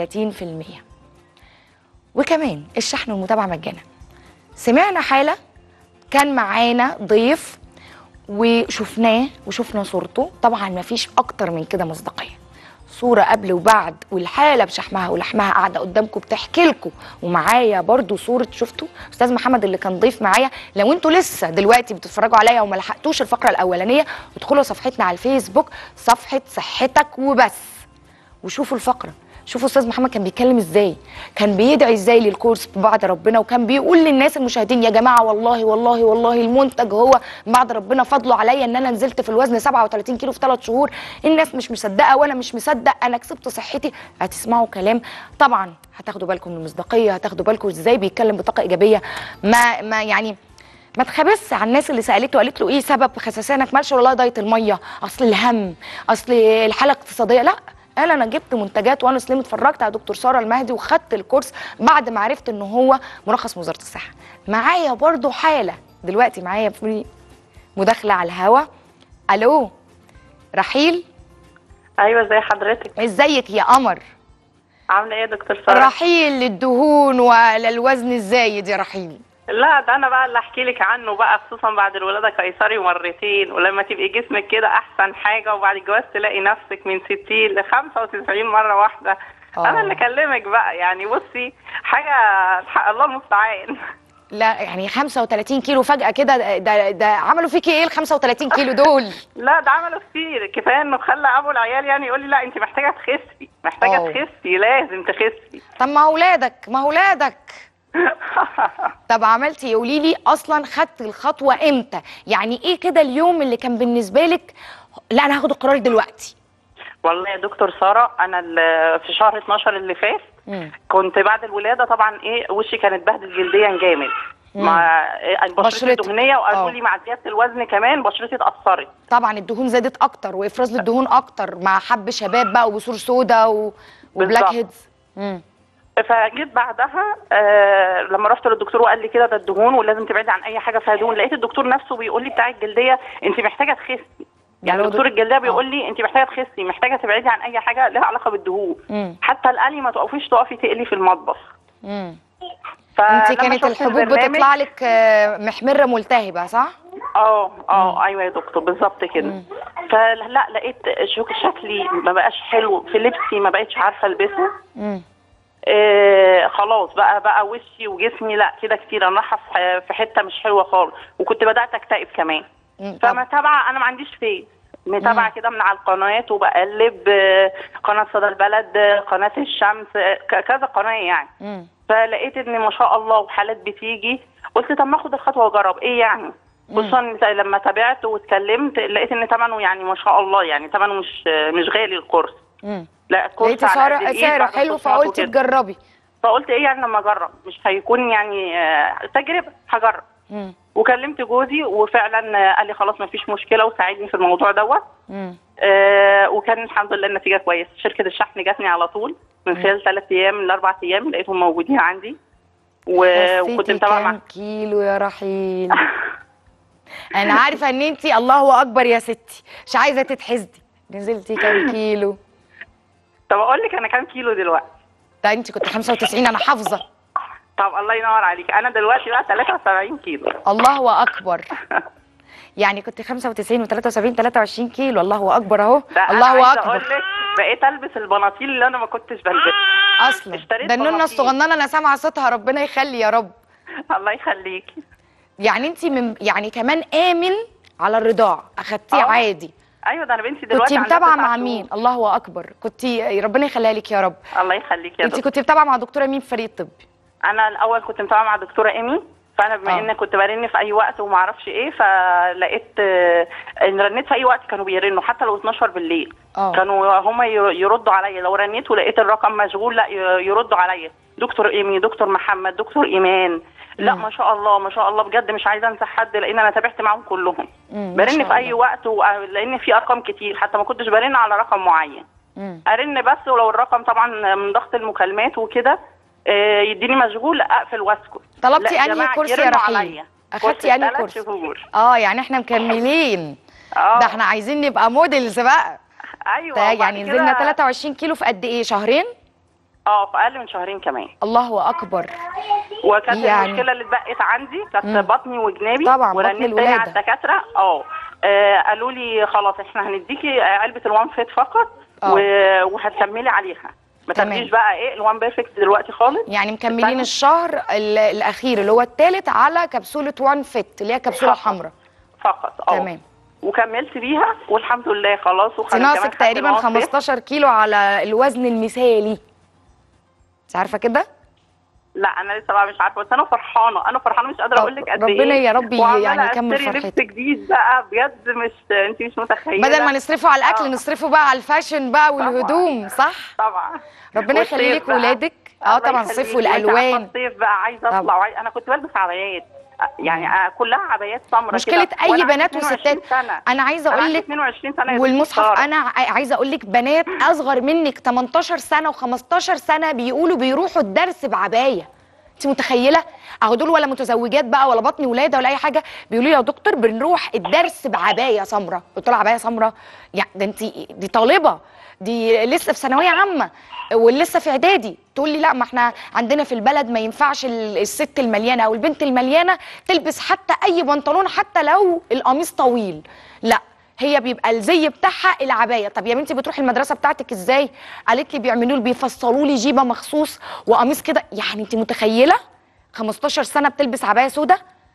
وكمان الشحن والمتابعه مجانا سمعنا حاله كان معانا ضيف وشفناه وشفنا صورته طبعا ما فيش اكتر من كده مصداقيه صورة قبل وبعد والحالة بشحمها ولحمها قاعدة قدامكم بتحكي لكم ومعايا برضو صورة شفتوا أستاذ محمد اللي كان ضيف معايا لو انتوا لسه دلوقتي بتتفرجوا عليا وما لحقتوش الفقرة الأولانية ادخلوا صفحتنا على الفيسبوك صفحة صحتك وبس وشوفوا الفقره شوفوا استاذ محمد كان بيتكلم ازاي كان بيدعي ازاي للكورس ببعد ربنا وكان بيقول للناس المشاهدين يا جماعه والله والله والله المنتج هو بعد ربنا فضله عليا ان انا نزلت في الوزن 37 كيلو في 3 شهور الناس مش مصدقه وانا مش مصدق انا كسبت صحتي هتسمعوا كلام طبعا هتاخدوا بالكم من المصداقيه هتاخدوا بالكم ازاي بيتكلم بطاقه ايجابيه ما ما يعني ما تخبس على الناس اللي سالته وقالت له ايه سبب خسسانك مالش والله دايت الميه اصل الهم اصل الحاله الاقتصاديه لا قال انا جبت منتجات وانا سليم اتفرجت على دكتور ساره المهدي وخدت الكورس بعد ما عرفت ان هو مرخص من وزاره الصحه معايا برضو حاله دلوقتي معايا في مداخله على الهوا الو رحيل ايوه زي حضرتك ازيك يا قمر عامله ايه يا دكتور ساره رحيل للدهون وللوزن الزايد يا رحيل لا ده انا بقى اللي احكي لك عنه بقى خصوصا بعد الولاده قيصري مرتين ولما تبقي جسمك كده احسن حاجه وبعد الجواز تلاقي نفسك من 60 ل 95 مره واحده آه. انا اللي اكلمك بقى يعني بصي حاجه الحق الله المستعان لا يعني 35 كيلو فجأة كده ده, ده, ده عملوا فيكي ايه ال 35 كيلو دول؟ لا ده عملوا كتير كفايه انه خلى ابو العيال يعني يقول لي لا انت محتاجه تخسي محتاجه أوه. تخسي لازم تخسي طب ما اولادك ما اولادك طب عملتي ايه قولي لي اصلا خدت الخطوه امتى يعني ايه كده اليوم اللي كان بالنسبه لك لا انا هاخد القرار دلوقتي والله يا دكتور ساره انا ال- في شهر 12 اللي فات مم. كنت بعد الولاده طبعا ايه وشي كان اتبهدل جلديا جامد مع إيه، بشرتك. بشرتي دهنيه آه. وقالوا لي مع زياده الوزن كمان بشرتي اتاثرت طبعا الدهون زادت اكتر وافراز للدهون اكتر مع حب شباب بقى وبثور سودا و... وبلاك بالظبط. هيدز مم. فجيت بعدها آه لما رحت للدكتور وقال لي كده ده الدهون ولازم تبعدي عن اي حاجه فيها دهون لقيت الدكتور نفسه بيقول لي بتاع الجلديه انت محتاجه تخسي يعني هو دكتور دك- الجلديه آه. بيقول لي انت محتاجه تخسي محتاجه تبعدي عن اي حاجه لها علاقه بالدهون مم. حتى القلي ما تقفيش تقفي تقلي في المطبخ مم. فلما انت كانت شفت الحبوب البرنامج- بتطلع لك آه، محمره ملتهبه صح؟ اه اه ايوه يا دكتور بالظبط كده فلا لقيت شك- شكلي ما بقاش حلو في لبسي ما بقتش عارفه البسه مم. آه خلاص بقى بقى وشي وجسمي لا كده كتير انا رايحه في ح- في حته مش حلوه خالص وكنت بدات اكتئب كمان مم. طب فمتابعه انا ما عنديش فيس متابعه كده من على القنوات وبقلب آه، قناه صدى البلد آه، قناه الشمس آه، ك- كذا قناه يعني مم. فلقيت ان ما شاء الله وحالات بتيجي قلت طب ما اخد الخطوه واجرب ايه يعني خصوصا زي لما تابعت واتكلمت لقيت ان ثمنه يعني ما شاء الله يعني ثمنه مش مش غالي الكورس مم. لا الكورس لقيتي على سعره قد الإيد سعره بعد حلو الخصومات فقلتي وكده. تجربي فقلت ايه يعني لما اجرب مش هيكون يعني آه، تجربه هجرب مم. وكلمت جوزي وفعلا آه، قال لي خلاص ما فيش مشكله وساعدني في الموضوع دوت مم. آه وكان الحمد لله النتيجه كويسه شركه الشحن جاتني على طول من خلال ثلاث ايام لاربع ايام لقيتهم موجودين عندي و- وكنت خسيتي متابعه كام مع كيلو يا رحيل انا عارفه ان انت الله اكبر يا ستي مش عايزه تتحسدي نزلتي كام كيلو طب اقول لك انا كام كيلو دلوقتي ده انت كنت 95 انا حافظه طب الله ينور عليك انا دلوقتي بقى 73 كيلو الله اكبر يعني كنت 95 و73 23 كيلو الله اكبر اهو ده انا الله عايزه اقول اكبر لك بقيت البس البناطيل اللي انا ما كنتش بلبسها اصلا اشتريت ده النونه بناطيل. الصغننه انا سامعه صوتها ربنا يخلي يا رب الله يخليكي يعني انت من يعني كمان امن على الرضاعه اخدتيه آه. عادي ايوه ده انا بنتي كنت دلوقتي عندها متابعه تسع مع شهور. مين الله اكبر كنت ربنا يخليها لك يا رب الله يخليك يا انت دكتور كنت متابعه مع دكتوره مين في فريق الطب انا الاول كنت متابعه مع دكتوره ايمي فانا بما آه. ان كنت برن في اي وقت وما اعرفش ايه فلقيت آه، ان رنيت في اي وقت كانوا بيرنوا حتى لو 12 بالليل آه. كانوا هم يردوا عليا لو رنيت ولقيت الرقم مشغول لا ي- يردوا عليا دكتور ايمي دكتور محمد دكتور ايمان لا مم. ما شاء الله ما شاء الله بجد مش عايزه انسى حد لان انا تابعت معاهم كلهم مم، ما شاء برن في اي الله. وقت و... لان في ارقام كتير حتى ما كنتش برن على رقم معين مم. ارن بس ولو الرقم طبعا من ضغط المكالمات وكده آه، يديني مشغول اقفل واسكت طلبتي لا يا أنهي جماعة كرسي يا يرنوا رحيل؟ عليا. أخدتي كرسي أنهي ثلاث كرسي؟ شهور اه يعني احنا مكملين اه ده احنا عايزين نبقى موديلز بقى ايوه ده وبعد يعني كده- نزلنا 23 كيلو في قد ايه شهرين اه في اقل من شهرين كمان الله اكبر وكانت يعني- يعني المشكله اللي اتبقت عندي كانت مم. بطني وجنابي طبعا، بطن ورنيت تاني الولادة. على الدكاتره اه آه، قالوا لي خلاص احنا هنديكي آه، علبه الوان فيت فقط آه. و- وهتكملي عليها ما تمام. تاخديش بقى ايه الوان بيرفكت دلوقتي خالص يعني مكملين استنى. الشهر ال- الاخير اللي هو الثالث على كبسوله وان فيت اللي هي كبسوله فقط. حمراء فقط اه تمام وكملت بيها والحمد لله خلاص انت وخدت ناقصك كمان خدت تقريبا الوان فيت. 15 كيلو على الوزن المثالي انت عارفه كده لا انا لسه بقى مش عارفه بس انا فرحانه انا فرحانه مش قادره طب اقول لك قد ايه ربنا يا رب وعمالة يعني يكمل أشتري فرحتك. لبس جديد بقى بجد مش انت مش متخيله بدل ما نصرفه على الاكل آه. نصرفه بقى على الفاشن بقى والهدوم صح طبعا ربنا يخلي والصيف لك بقى. ولادك اه الله طبعا يخليك. الصيف وأنت عارفة والالوان الصيف بقى عايزه طبعا. اطلع وعايزة... انا كنت بلبس عبايات يعني آه، كلها عبايات سمراء مشكله كده. اي وأنا عندي بنات 22 وستات سنة. انا عايزه انا اقول عندي لك 22 سنه يا والمصحف دكتورة. انا ع- عايزه اقول لك بنات اصغر منك 18 سنه و15 سنه بيقولوا بيروحوا الدرس بعبايه انت متخيله اهو دول ولا متزوجات بقى ولا بطني ولاده ولا اي حاجه بيقولوا لي يا دكتور بنروح الدرس بعبايه سمراء قلت له عبايه سمراء يعني ده انت دي طالبه دي لسه في ثانويه عامه ولسه في اعدادي تقول لي لا ما احنا عندنا في البلد ما ينفعش ال- الست المليانه او البنت المليانه تلبس حتى اي بنطلون حتى لو القميص طويل لا هي بيبقى الزي بتاعها العبايه طب يا بنتي بتروحي المدرسه بتاعتك ازاي قالت لي بيعملوا لي بيفصلوا لي جيبه مخصوص وقميص كده يعني انت متخيله 15 سنه بتلبس عبايه سودا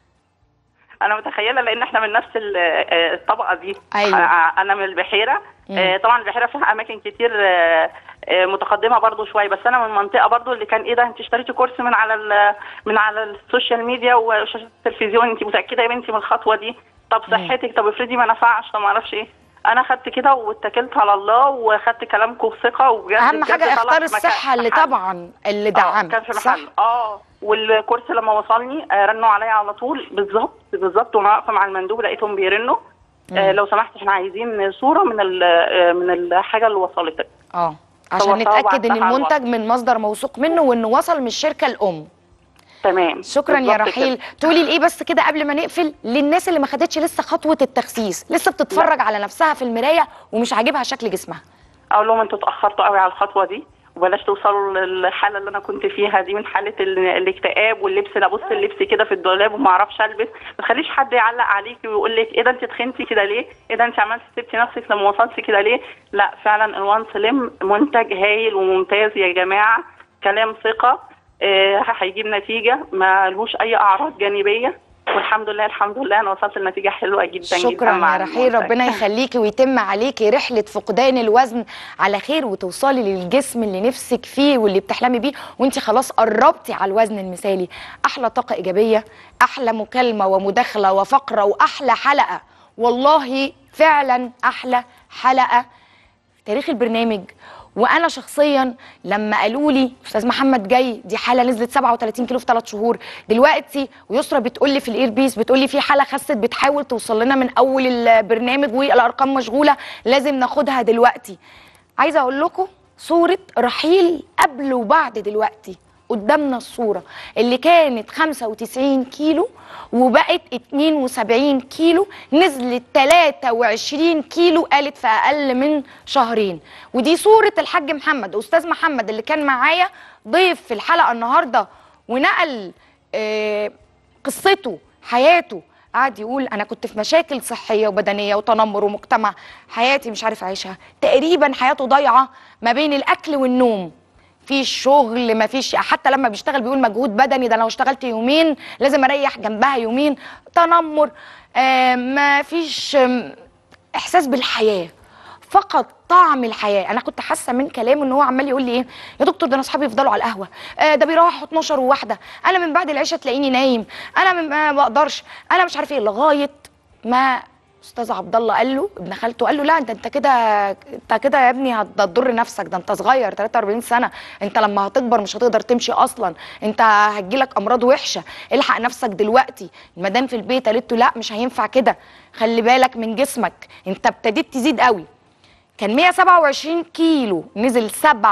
انا متخيله لان احنا من نفس ال- آه، الطبقه دي أيوة. آه، انا من البحيره مم. آه، طبعا البحيره فيها اماكن كتير آه، آه، متقدمه برضو شويه بس انا من منطقه برضو اللي كان ايه ده انت اشتريتي كورس من على ال- من على السوشيال ميديا وشاشات التلفزيون انت متاكده يا بنتي من الخطوه دي طب صحتك طب افرضي ما نفعش طب ما اعرفش ايه انا خدت كده واتكلت على الله وخدت كلامكم بثقه وبجد اهم بجد حاجه طلع اختار في مكان- الصحه اللي محل. طبعا اللي آه، دعمت كان في صح محل اه والكورس لما وصلني آه رنوا عليا على طول بالظبط بالظبط وانا واقفه مع المندوب لقيتهم بيرنوا آه لو سمحت احنا عايزين صوره من ال- آه، من الحاجه اللي وصلتك اه عشان صورتها نتاكد ان وبعتها على المنتج من مصدر موثوق منه وانه وصل من الشركه الام تمام شكرا يا بالظبط رحيل كده. تقولي لايه بس كده قبل ما نقفل للناس اللي ما خدتش لسه خطوه التخسيس لسه بتتفرج على نفسها في المرايه ومش عاجبها شكل جسمها اقول لهم انتوا اتاخرتوا قوي على الخطوه دي وبلاش توصلوا للحاله اللي انا كنت فيها دي من حاله ال- الاكتئاب واللبس لا ابص اللبس كده في الدولاب وما اعرفش البس ما تخليش حد يعلق عليكي ويقول لك ايه ده انت تخنتي كده ليه ايه ده انت عملتي سبتي نفسك لما وصلتي كده ليه لا فعلا الوان سليم منتج هايل وممتاز يا جماعه كلام ثقه آه، هيجيب نتيجه ما لهوش اي اعراض جانبيه والحمد لله الحمد لله انا وصلت لنتيجه حلوه جدا جدا شكرا مع يا رحيل المنتج. ربنا يخليكي ويتم عليكي رحله فقدان الوزن على خير وتوصلي للجسم اللي نفسك فيه واللي بتحلمي بيه وانت خلاص قربتي على الوزن المثالي احلى طاقه ايجابيه احلى مكالمه ومداخله وفقره واحلى حلقه والله فعلا احلى حلقه في تاريخ البرنامج وانا شخصيا لما قالوا لي استاذ محمد جاي دي حاله نزلت 37 كيلو في 3 شهور دلوقتي ويسرا بتقول لي في الايربيس بتقول لي في حاله خست بتحاول توصل لنا من اول البرنامج والارقام مشغوله لازم ناخدها دلوقتي عايزه اقول لكم صوره رحيل قبل وبعد دلوقتي قدامنا الصوره اللي كانت 95 كيلو وبقت 72 كيلو نزلت 23 كيلو قالت في اقل من شهرين ودي صوره الحاج محمد استاذ محمد اللي كان معايا ضيف في الحلقه النهارده ونقل آه، قصته حياته قعد يقول انا كنت في مشاكل صحيه وبدنيه وتنمر ومجتمع حياتي مش عارف اعيشها تقريبا حياته ضايعه ما بين الاكل والنوم فيش شغل ما فيش حتى لما بيشتغل بيقول مجهود بدني ده انا لو اشتغلت يومين لازم اريح جنبها يومين تنمر آه ما فيش آم، احساس بالحياه فقد طعم الحياه انا كنت حاسه من كلامه ان هو عمال يقول لي ايه يا دكتور ده انا اصحابي يفضلوا على القهوه آه ده بيروحوا 12 وواحده انا من بعد العشاء تلاقيني نايم انا من ما بقدرش انا مش عارف ايه لغايه ما استاذ عبد الله قال له ابن خالته قال له لا انت انت كده انت كده يا ابني هت- هتضر نفسك ده انت صغير 43 سنه انت لما هتكبر مش هتقدر تمشي اصلا انت هتجيلك امراض وحشه الحق نفسك دلوقتي المدام في البيت قالت له لا مش هينفع كده خلي بالك من جسمك انت ابتديت تزيد قوي كان 127 كيلو نزل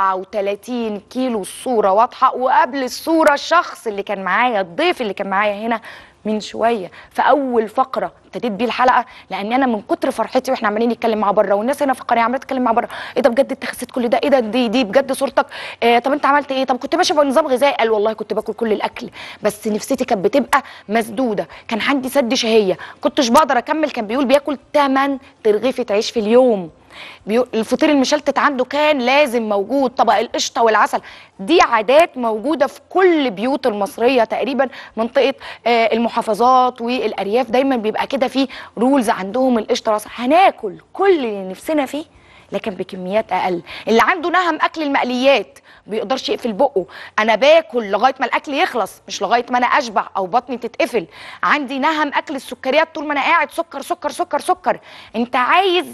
37 كيلو الصوره واضحه وقبل الصوره الشخص اللي كان معايا الضيف اللي كان معايا هنا من شويه في اول فقره ابتديت بيه الحلقه لان انا من كتر فرحتي واحنا عمالين نتكلم مع بره والناس هنا في القريه عماله تتكلم مع بره ايه ده بجد انت خسيت كل ده ايه ده دي, دي بجد صورتك آه طب انت عملت ايه طب كنت ماشي بنظام غذائي قال والله كنت باكل كل الاكل بس نفسيتي كانت بتبقى مسدوده كان عندي سد شهيه كنتش بقدر اكمل كان بيقول بياكل 8 ترغيفه عيش في اليوم بيو... الفطير المشلتت عنده كان لازم موجود طبق القشطه والعسل دي عادات موجوده في كل بيوت المصريه تقريبا منطقه آه المحافظات والارياف دايما بيبقى كده في رولز عندهم القشطه والعسل هناكل كل اللي نفسنا فيه لكن بكميات اقل اللي عنده نهم اكل المقليات بيقدرش يقفل بقه انا باكل لغايه ما الاكل يخلص مش لغايه ما انا اشبع او بطني تتقفل عندي نهم اكل السكريات طول ما انا قاعد سكر سكر سكر سكر انت عايز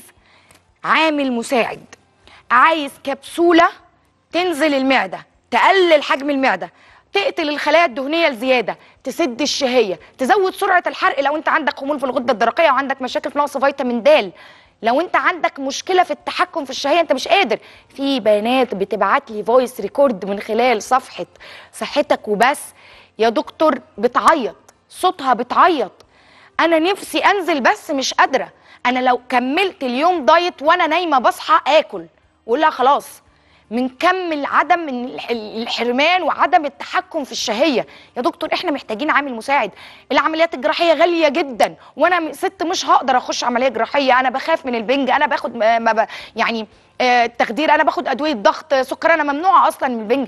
عامل مساعد عايز كبسوله تنزل المعده تقلل حجم المعده تقتل الخلايا الدهنيه الزياده تسد الشهيه تزود سرعه الحرق لو انت عندك خمول في الغده الدرقيه وعندك مشاكل في نقص فيتامين د لو انت عندك مشكله في التحكم في الشهيه انت مش قادر في بنات بتبعت لي فويس ريكورد من خلال صفحه صحتك وبس يا دكتور بتعيط صوتها بتعيط انا نفسي انزل بس مش قادره انا لو كملت اليوم دايت وانا نايمه بصحى اكل واقول لها خلاص من كم العدم من الح- الحرمان وعدم التحكم في الشهيه يا دكتور احنا محتاجين عامل مساعد العمليات الجراحيه غاليه جدا وانا م- ست مش هقدر اخش عمليه جراحيه انا بخاف من البنج انا باخد ما ما ب... يعني آه، تخدير انا باخد ادويه ضغط سكر انا ممنوعه اصلا من البنج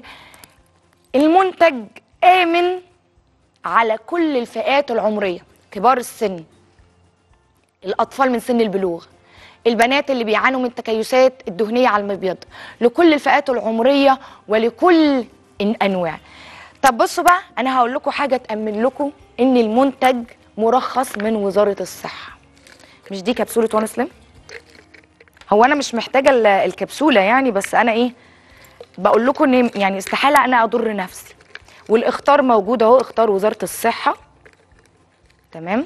المنتج امن على كل الفئات العمريه كبار السن الاطفال من سن البلوغ البنات اللي بيعانوا من التكيسات الدهنيه على المبيض لكل الفئات العمريه ولكل الانواع طب بصوا بقى انا هقول لكم حاجه تامن لكم ان المنتج مرخص من وزاره الصحه مش دي كبسوله وان سليم هو انا مش محتاجه ال- الكبسوله يعني بس انا ايه بقول لكم ان يعني استحاله انا اضر نفسي والاختار موجود اهو اختار وزاره الصحه تمام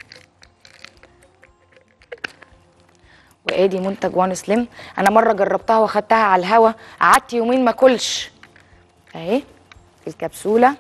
وادي منتج وان سليم انا مره جربتها واخدتها على الهوا قعدت يومين ما اكلش اهي الكبسوله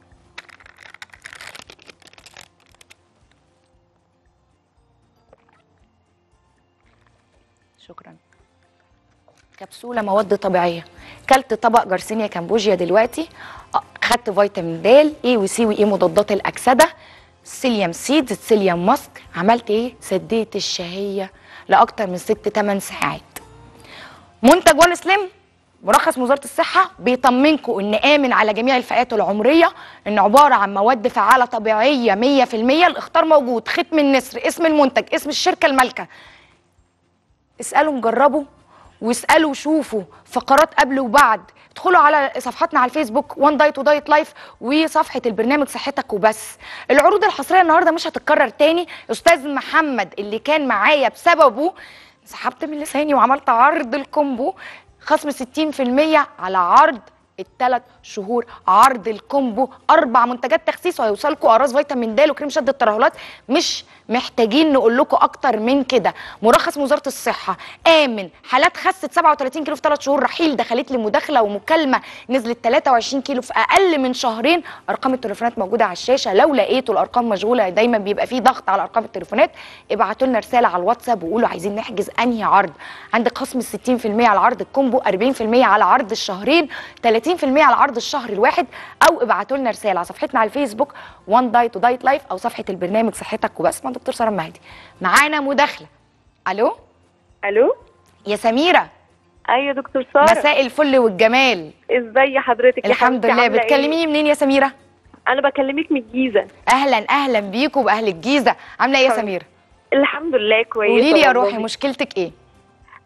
شكرا كبسوله مواد طبيعيه كلت طبق جارسينيا كامبوجيا دلوقتي آه، خدت فيتامين د اي وسي واي مضادات الاكسده سيليوم سيدز سيليوم ماسك عملت ايه سديت الشهيه لاكتر من 6 8 ساعات منتج وان سليم مرخص من وزاره الصحه بيطمنكم ان امن على جميع الفئات العمريه ان عباره عن مواد فعاله طبيعيه 100% الاختار موجود ختم النسر اسم المنتج اسم الشركه المالكه اسالوا مجربوا واسالوا شوفوا فقرات قبل وبعد ادخلوا على صفحاتنا على الفيسبوك وان دايت ودايت لايف وصفحه البرنامج صحتك وبس العروض الحصريه النهارده مش هتتكرر تاني استاذ محمد اللي كان معايا بسببه سحبت من لساني وعملت عرض الكومبو خصم 60% على عرض الثلاث شهور عرض الكومبو اربع منتجات تخسيس وهيوصلكم اقراص فيتامين د وكريم شد الترهلات مش محتاجين نقول لكم اكتر من كده مرخص من وزاره الصحه امن حالات خست 37 كيلو في ثلاث شهور رحيل دخلت لي مداخله ومكالمه نزلت 23 كيلو في اقل من شهرين ارقام التليفونات موجوده على الشاشه لو لقيتوا الارقام مشغوله دايما بيبقى فيه ضغط على ارقام التليفونات ابعتوا لنا رساله على الواتساب وقولوا عايزين نحجز انهي عرض عندك خصم 60% على عرض الكومبو 40% على عرض الشهرين 30% على عرض الشهر الواحد او ابعتوا لنا رساله على صفحتنا على الفيسبوك وان دايت ودايت لايف او صفحه البرنامج صحتك وبس مع دكتور ساره مهدي معانا مداخله الو الو يا سميره ايوه دكتور ساره مساء الفل والجمال ازاي حضرتك يا الحمد حبيبتي لله عاملة إيه؟ بتكلميني منين يا سميره انا بكلمك من الجيزه اهلا اهلا بيكم باهل الجيزه عامله ايه يا حبيبتي. سميره الحمد لله كويسه قولي لي يا والله. روحي مشكلتك ايه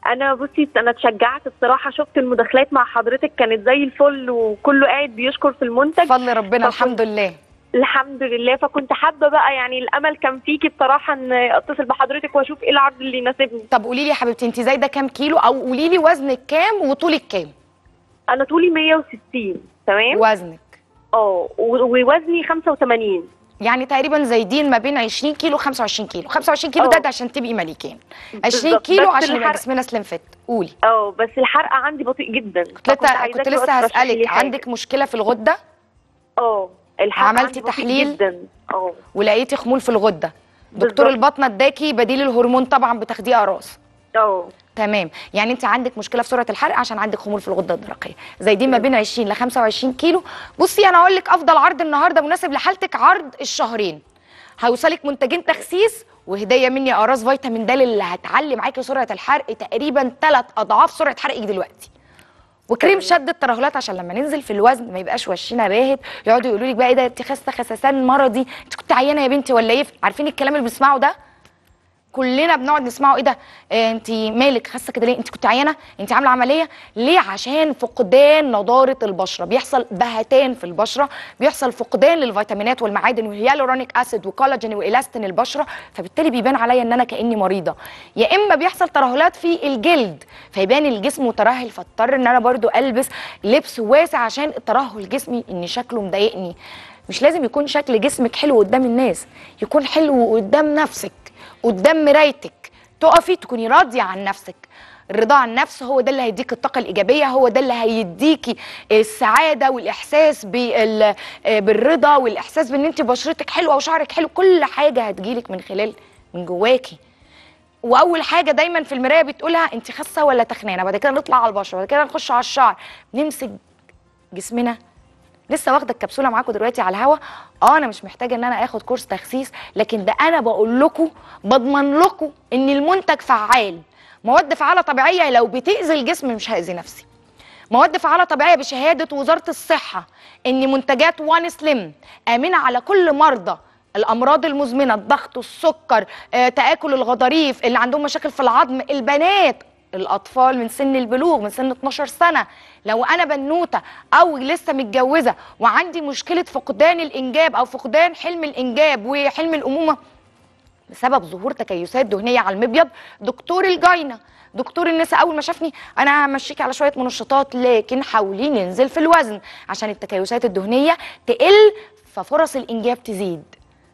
انا بصي انا اتشجعت الصراحه شفت المداخلات مع حضرتك كانت زي الفل وكله قاعد بيشكر في المنتج بفضل ربنا فكنت- الحمد لله الحمد لله فكنت حابه بقى يعني الامل كان فيكي بصراحه ان اتصل بحضرتك واشوف ايه العرض اللي يناسبني طب قولي لي يا حبيبتي انت زايده كام كيلو او قولي لي وزنك كام وطولك كام انا طولي 160 تمام وزنك اه و- ووزني 85 يعني تقريبا زايدين ما بين 20 كيلو 25 كيلو 25 كيلو اه. ده, ده عشان تبقي مليكين 20 بالظبط. كيلو بس عشان يبقى الحرق- جسمنا سليم فت قولي اه بس الحرق عندي بطيء جدا كنت لسه كنت لسه هسألك عندك مشكلة في الغدة اه الحرق عملتي عندي بطيء تحليل؟ جدا اه ولقيتي خمول في الغدة دكتور بالظبط. البطنة اداكي بديل الهرمون طبعا بتاخديه قراص اه تمام يعني انت عندك مشكله في سرعه الحرق عشان عندك خمول في الغده الدرقيه زايدين ما بين 20 ل 25 كيلو بصي انا هقول لك افضل عرض النهارده مناسب لحالتك عرض الشهرين هيوصلك منتجين تخسيس وهديه مني اقراص فيتامين د اللي هتعلي معاكي سرعه الحرق تقريبا ثلاث اضعاف سرعه حرقك دلوقتي وكريم شد الترهلات عشان لما ننزل في الوزن ما يبقاش وشنا باهت يقعدوا يقولوا لك بقى ايه ده انت خاسه خسسان مرضي انت كنت عيانه يا بنتي ولا ايه عارفين الكلام اللي بنسمعه ده كلنا بنقعد نسمعه ايه ده إيه انت مالك خاسه كده ليه انت كنت عيانه انت عامله عمليه ليه عشان فقدان نضاره البشره بيحصل بهتان في البشره بيحصل فقدان للفيتامينات والمعادن والهيالورونيك اسيد وكولاجين والاستين البشره فبالتالي بيبان عليا ان انا كاني مريضه يا اما بيحصل ترهلات في الجلد فيبان الجسم مترهل فاضطر ان انا برضو البس لبس واسع عشان الترهل جسمي ان شكله مضايقني مش لازم يكون شكل جسمك حلو قدام الناس يكون حلو قدام نفسك قدام مرايتك تقفي تكوني راضيه عن نفسك الرضا عن النفس هو ده اللي هيديك الطاقه الايجابيه هو ده اللي هيديكي السعاده والاحساس بال- بالرضا والاحساس بان انت بشرتك حلوه وشعرك حلو كل حاجه هتجيلك من خلال من جواكي واول حاجه دايما في المرايه بتقولها انت خاسه ولا تخنانه بعد كده نطلع على البشره بعد كده نخش على الشعر نمسك جسمنا لسه واخده الكبسوله معاكم دلوقتي على الهوا اه انا مش محتاجه ان انا اخد كورس تخسيس لكن ده انا بقول لكم بضمن لكم ان المنتج فعال مواد فعاله طبيعيه لو بتاذي الجسم مش هاذي نفسي مواد فعاله طبيعيه بشهاده وزاره الصحه ان منتجات وان سليم امنه على كل مرضى الامراض المزمنه الضغط السكر آه، تاكل الغضاريف اللي عندهم مشاكل في العظم البنات الاطفال من سن البلوغ من سن 12 سنه لو انا بنوته او لسه متجوزه وعندي مشكله فقدان الانجاب او فقدان حلم الانجاب وحلم الامومه بسبب ظهور تكيسات دهنيه على المبيض دكتور الجاينه دكتور النساء اول ما شافني انا همشيكي على شويه منشطات لكن حاولي ننزل في الوزن عشان التكيسات الدهنيه تقل ففرص الانجاب تزيد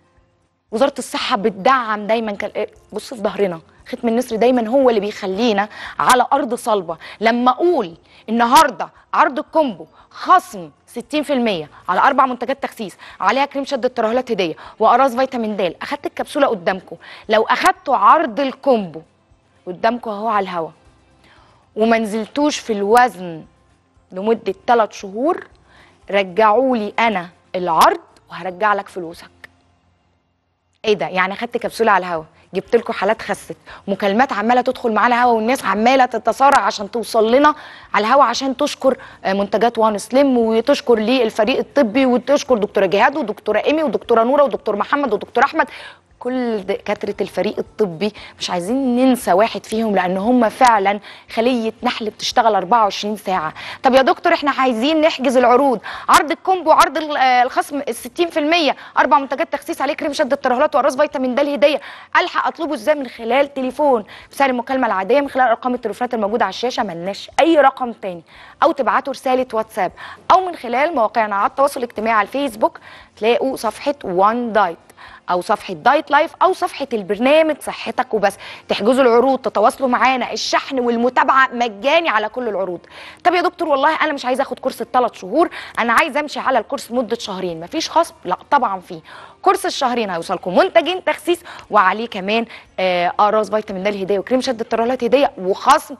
وزاره الصحه بتدعم دايما كال... بص في ظهرنا ختم النسر دايما هو اللي بيخلينا على ارض صلبه لما اقول النهارده عرض الكومبو خصم 60% على اربع منتجات تخسيس عليها كريم شد الترهلات هديه واقراص فيتامين د اخدت الكبسوله قدامكم لو اخدتوا عرض الكومبو قدامكم اهو على الهوا وما نزلتوش في الوزن لمده 3 شهور رجعوا لي انا العرض وهرجع لك فلوسك ايه ده يعني خدت كبسوله على الهوا جبت لكم حالات خست مكالمات عماله تدخل معانا الهوا والناس عماله تتصارع عشان توصل لنا على الهوا عشان تشكر آه، منتجات وان سليم وتشكر لي الفريق الطبي وتشكر دكتوره جهاد ودكتوره ايمي ودكتوره نوره ودكتور محمد ودكتور احمد كل دكاتره الفريق الطبي مش عايزين ننسى واحد فيهم لان هم فعلا خليه نحل بتشتغل 24 ساعه طب يا دكتور احنا عايزين نحجز العروض عرض الكومبو عرض ال- آه، الخصم ال 60% اربع منتجات تخسيس عليه كريم شد الترهلات واقراص فيتامين د الهديه الحق اطلبه ازاي من خلال تليفون بسعر المكالمه العاديه من خلال ارقام التليفونات الموجوده على الشاشه ملناش اي رقم تاني او تبعتوا رساله واتساب او من خلال مواقعنا على التواصل الاجتماعي على الفيسبوك تلاقوا صفحه وان دايت او صفحه دايت لايف او صفحه البرنامج صحتك وبس تحجزوا العروض تتواصلوا معانا الشحن والمتابعه مجاني على كل العروض طب يا دكتور والله انا مش عايزه اخد كورس الثلاث شهور انا عايزه امشي على الكورس مده شهرين مفيش خصم لا طبعا فيه كورس الشهرين هيوصلكم منتجين تخسيس وعليه كمان آه، اقراص فيتامين د الهديه وكريم شد الترهلات هديه وخصم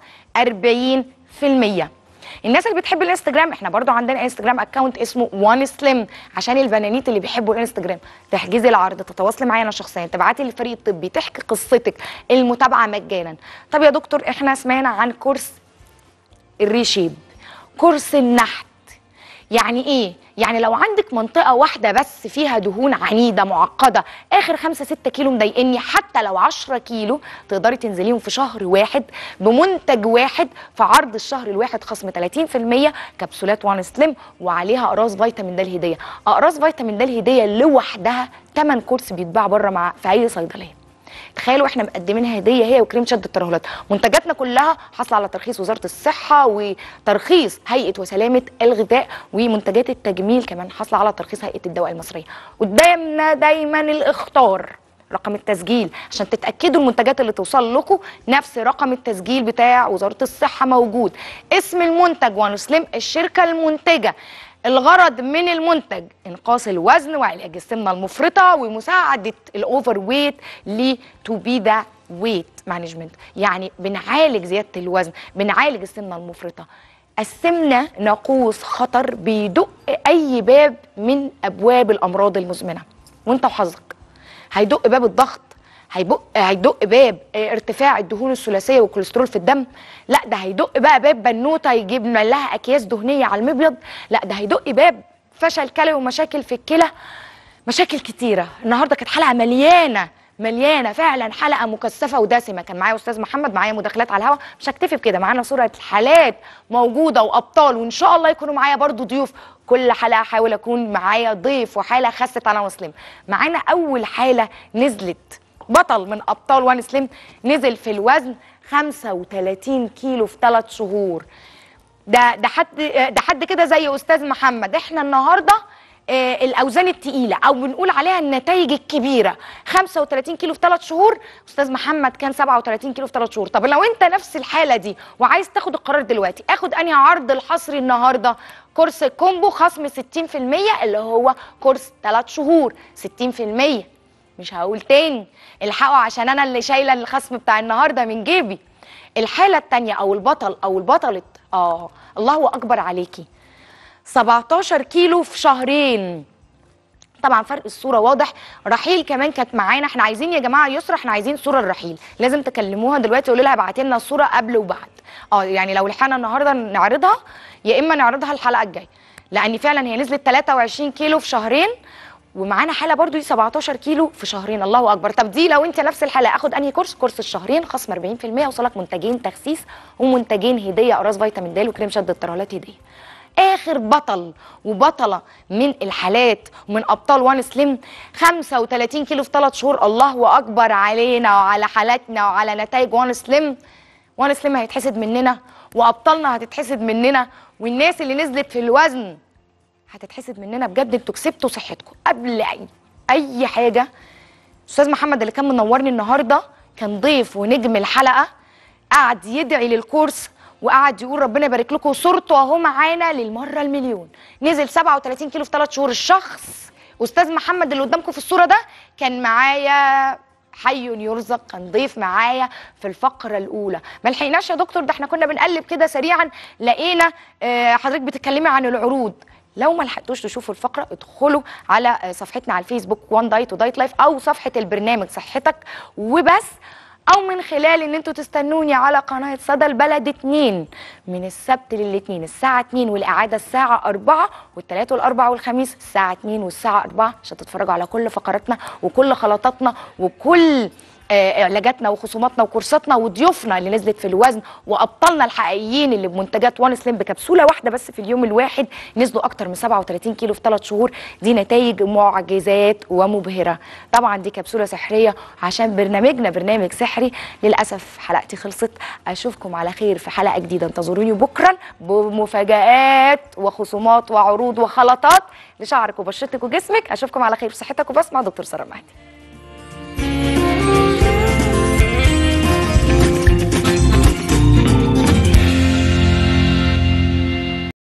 40% الناس اللي بتحب الانستجرام احنا برضو عندنا انستجرام اكونت اسمه وان سليم عشان البنانيت اللي بيحبوا الانستجرام تحجزي العرض تتواصلي معايا انا شخصيا تبعتي للفريق الطبي تحكي قصتك المتابعه مجانا طب يا دكتور احنا سمعنا عن كورس الريشيب كورس النحت يعني ايه يعني لو عندك منطقة واحدة بس فيها دهون عنيدة معقدة آخر 5 6 كيلو مضايقني حتى لو 10 كيلو تقدري تنزليهم في شهر واحد بمنتج واحد في عرض الشهر الواحد خصم 30% كبسولات وان سليم وعليها اقراص فيتامين د الهدية اقراص فيتامين د الهدية لوحدها 8 كورس بيتباع بره مع في اي صيدلية تخيلوا احنا مقدمينها هديه هي وكريم شد الترهلات منتجاتنا كلها حاصله على ترخيص وزاره الصحه وترخيص هيئه وسلامه الغذاء ومنتجات التجميل كمان حاصله على ترخيص هيئه الدواء المصريه قدامنا دايما الاختار رقم التسجيل عشان تتاكدوا المنتجات اللي توصل لكم نفس رقم التسجيل بتاع وزاره الصحه موجود اسم المنتج وان سليم الشركه المنتجه الغرض من المنتج انقاص الوزن وعلاج السمنه المفرطه ومساعده الاوفر ويت لتو بي ذا ويت مانجمنت يعني بنعالج زياده الوزن بنعالج السمنه المفرطه السمنه ناقوس خطر بيدق اي باب من ابواب الامراض المزمنه وانت وحظك هيدق باب الضغط هيبق هيدق باب اه، ارتفاع الدهون الثلاثيه والكوليسترول في الدم لا ده هيدق بقى باب بنوته يجيب لها اكياس دهنيه على المبيض لا ده هيدق باب فشل كلوي ومشاكل في الكلى مشاكل كتيره النهارده كانت حلقه مليانه مليانه فعلا حلقه مكثفه ودسمه كان معايا استاذ محمد معايا مداخلات على الهوا مش هكتفي بكده معانا صوره حالات موجوده وابطال وان شاء الله يكونوا معايا برضو ضيوف كل حلقه احاول اكون معايا ضيف وحاله خست على مسلم معانا اول حاله نزلت بطل من ابطال وان سليم نزل في الوزن 35 كيلو في ثلاث شهور ده ده حد ده حد كده زي استاذ محمد احنا النهارده آه، الاوزان التقيله او بنقول عليها النتائج الكبيره 35 كيلو في ثلاث شهور استاذ محمد كان 37 كيلو في ثلاث شهور طب لو انت نفس الحاله دي وعايز تاخد القرار دلوقتي اخد انهي عرض الحصري النهارده كورس كومبو خصم 60% اللي هو كورس ثلاث شهور 60% مش هقول تاني الحقوا عشان انا اللي شايله الخصم بتاع النهارده من جيبي الحاله التانيه او البطل او البطله اه الله اكبر عليكي 17 كيلو في شهرين طبعا فرق الصوره واضح رحيل كمان كانت معانا احنا عايزين يا جماعه يسرا احنا عايزين صوره الرحيل لازم تكلموها دلوقتي قولوا لها ابعتي لنا الصوره قبل وبعد اه يعني لو لحقنا النهارده نعرضها يا اما نعرضها الحلقه الجايه لان فعلا هي نزلت 23 كيلو في شهرين ومعانا حاله برضو دي 17 كيلو في شهرين الله اكبر طب دي لو انت نفس الحاله اخد انهي كورس كورس الشهرين خصم 40% وصلك منتجين تخسيس ومنتجين هديه اقراص فيتامين د وكريم شد الترهلات هديه اخر بطل وبطله من الحالات ومن ابطال وان سليم 35 كيلو في 3 شهور الله اكبر علينا وعلى حالاتنا وعلى نتائج وان سليم وان سليم هيتحسد مننا وابطالنا هتتحسد مننا والناس اللي نزلت في الوزن هتتحسد مننا بجد انتوا كسبتوا صحتكم قبل اي اي حاجه استاذ محمد اللي كان منورني النهارده كان ضيف ونجم الحلقه قعد يدعي للكورس وقعد يقول ربنا يبارك لكم صورته اهو معانا للمره المليون نزل 37 كيلو في 3 شهور الشخص استاذ محمد اللي قدامكم في الصوره ده كان معايا حي يرزق كان ضيف معايا في الفقره الاولى ما لحقناش يا دكتور ده احنا كنا بنقلب كده سريعا لقينا آه، حضرتك بتتكلمي عن العروض لو ما لحقتوش تشوفوا الفقره ادخلوا على آه، صفحتنا على الفيسبوك وان دايت ودايت لايف او صفحه البرنامج صحتك وبس او من خلال ان انتوا تستنوني على قناه صدى البلد 2 من السبت للاثنين الساعه 2 والاعاده الساعه 4 والثلاث والاربع والخميس الساعه 2 والساعه 4 عشان تتفرجوا على كل فقراتنا وكل خلطاتنا وكل آه، علاجاتنا وخصوماتنا وكورساتنا وضيوفنا اللي نزلت في الوزن وابطالنا الحقيقيين اللي بمنتجات وان سليم بكبسوله واحده بس في اليوم الواحد نزلوا اكتر من 37 كيلو في 3 شهور دي نتائج معجزات ومبهره طبعا دي كبسوله سحريه عشان برنامجنا برنامج سحري للاسف حلقتي خلصت اشوفكم على خير في حلقه جديده انتظروني بكرا بمفاجات وخصومات وعروض وخلطات لشعرك وبشرتك وجسمك اشوفكم على خير في صحتك وبس مع دكتور ساره مهدي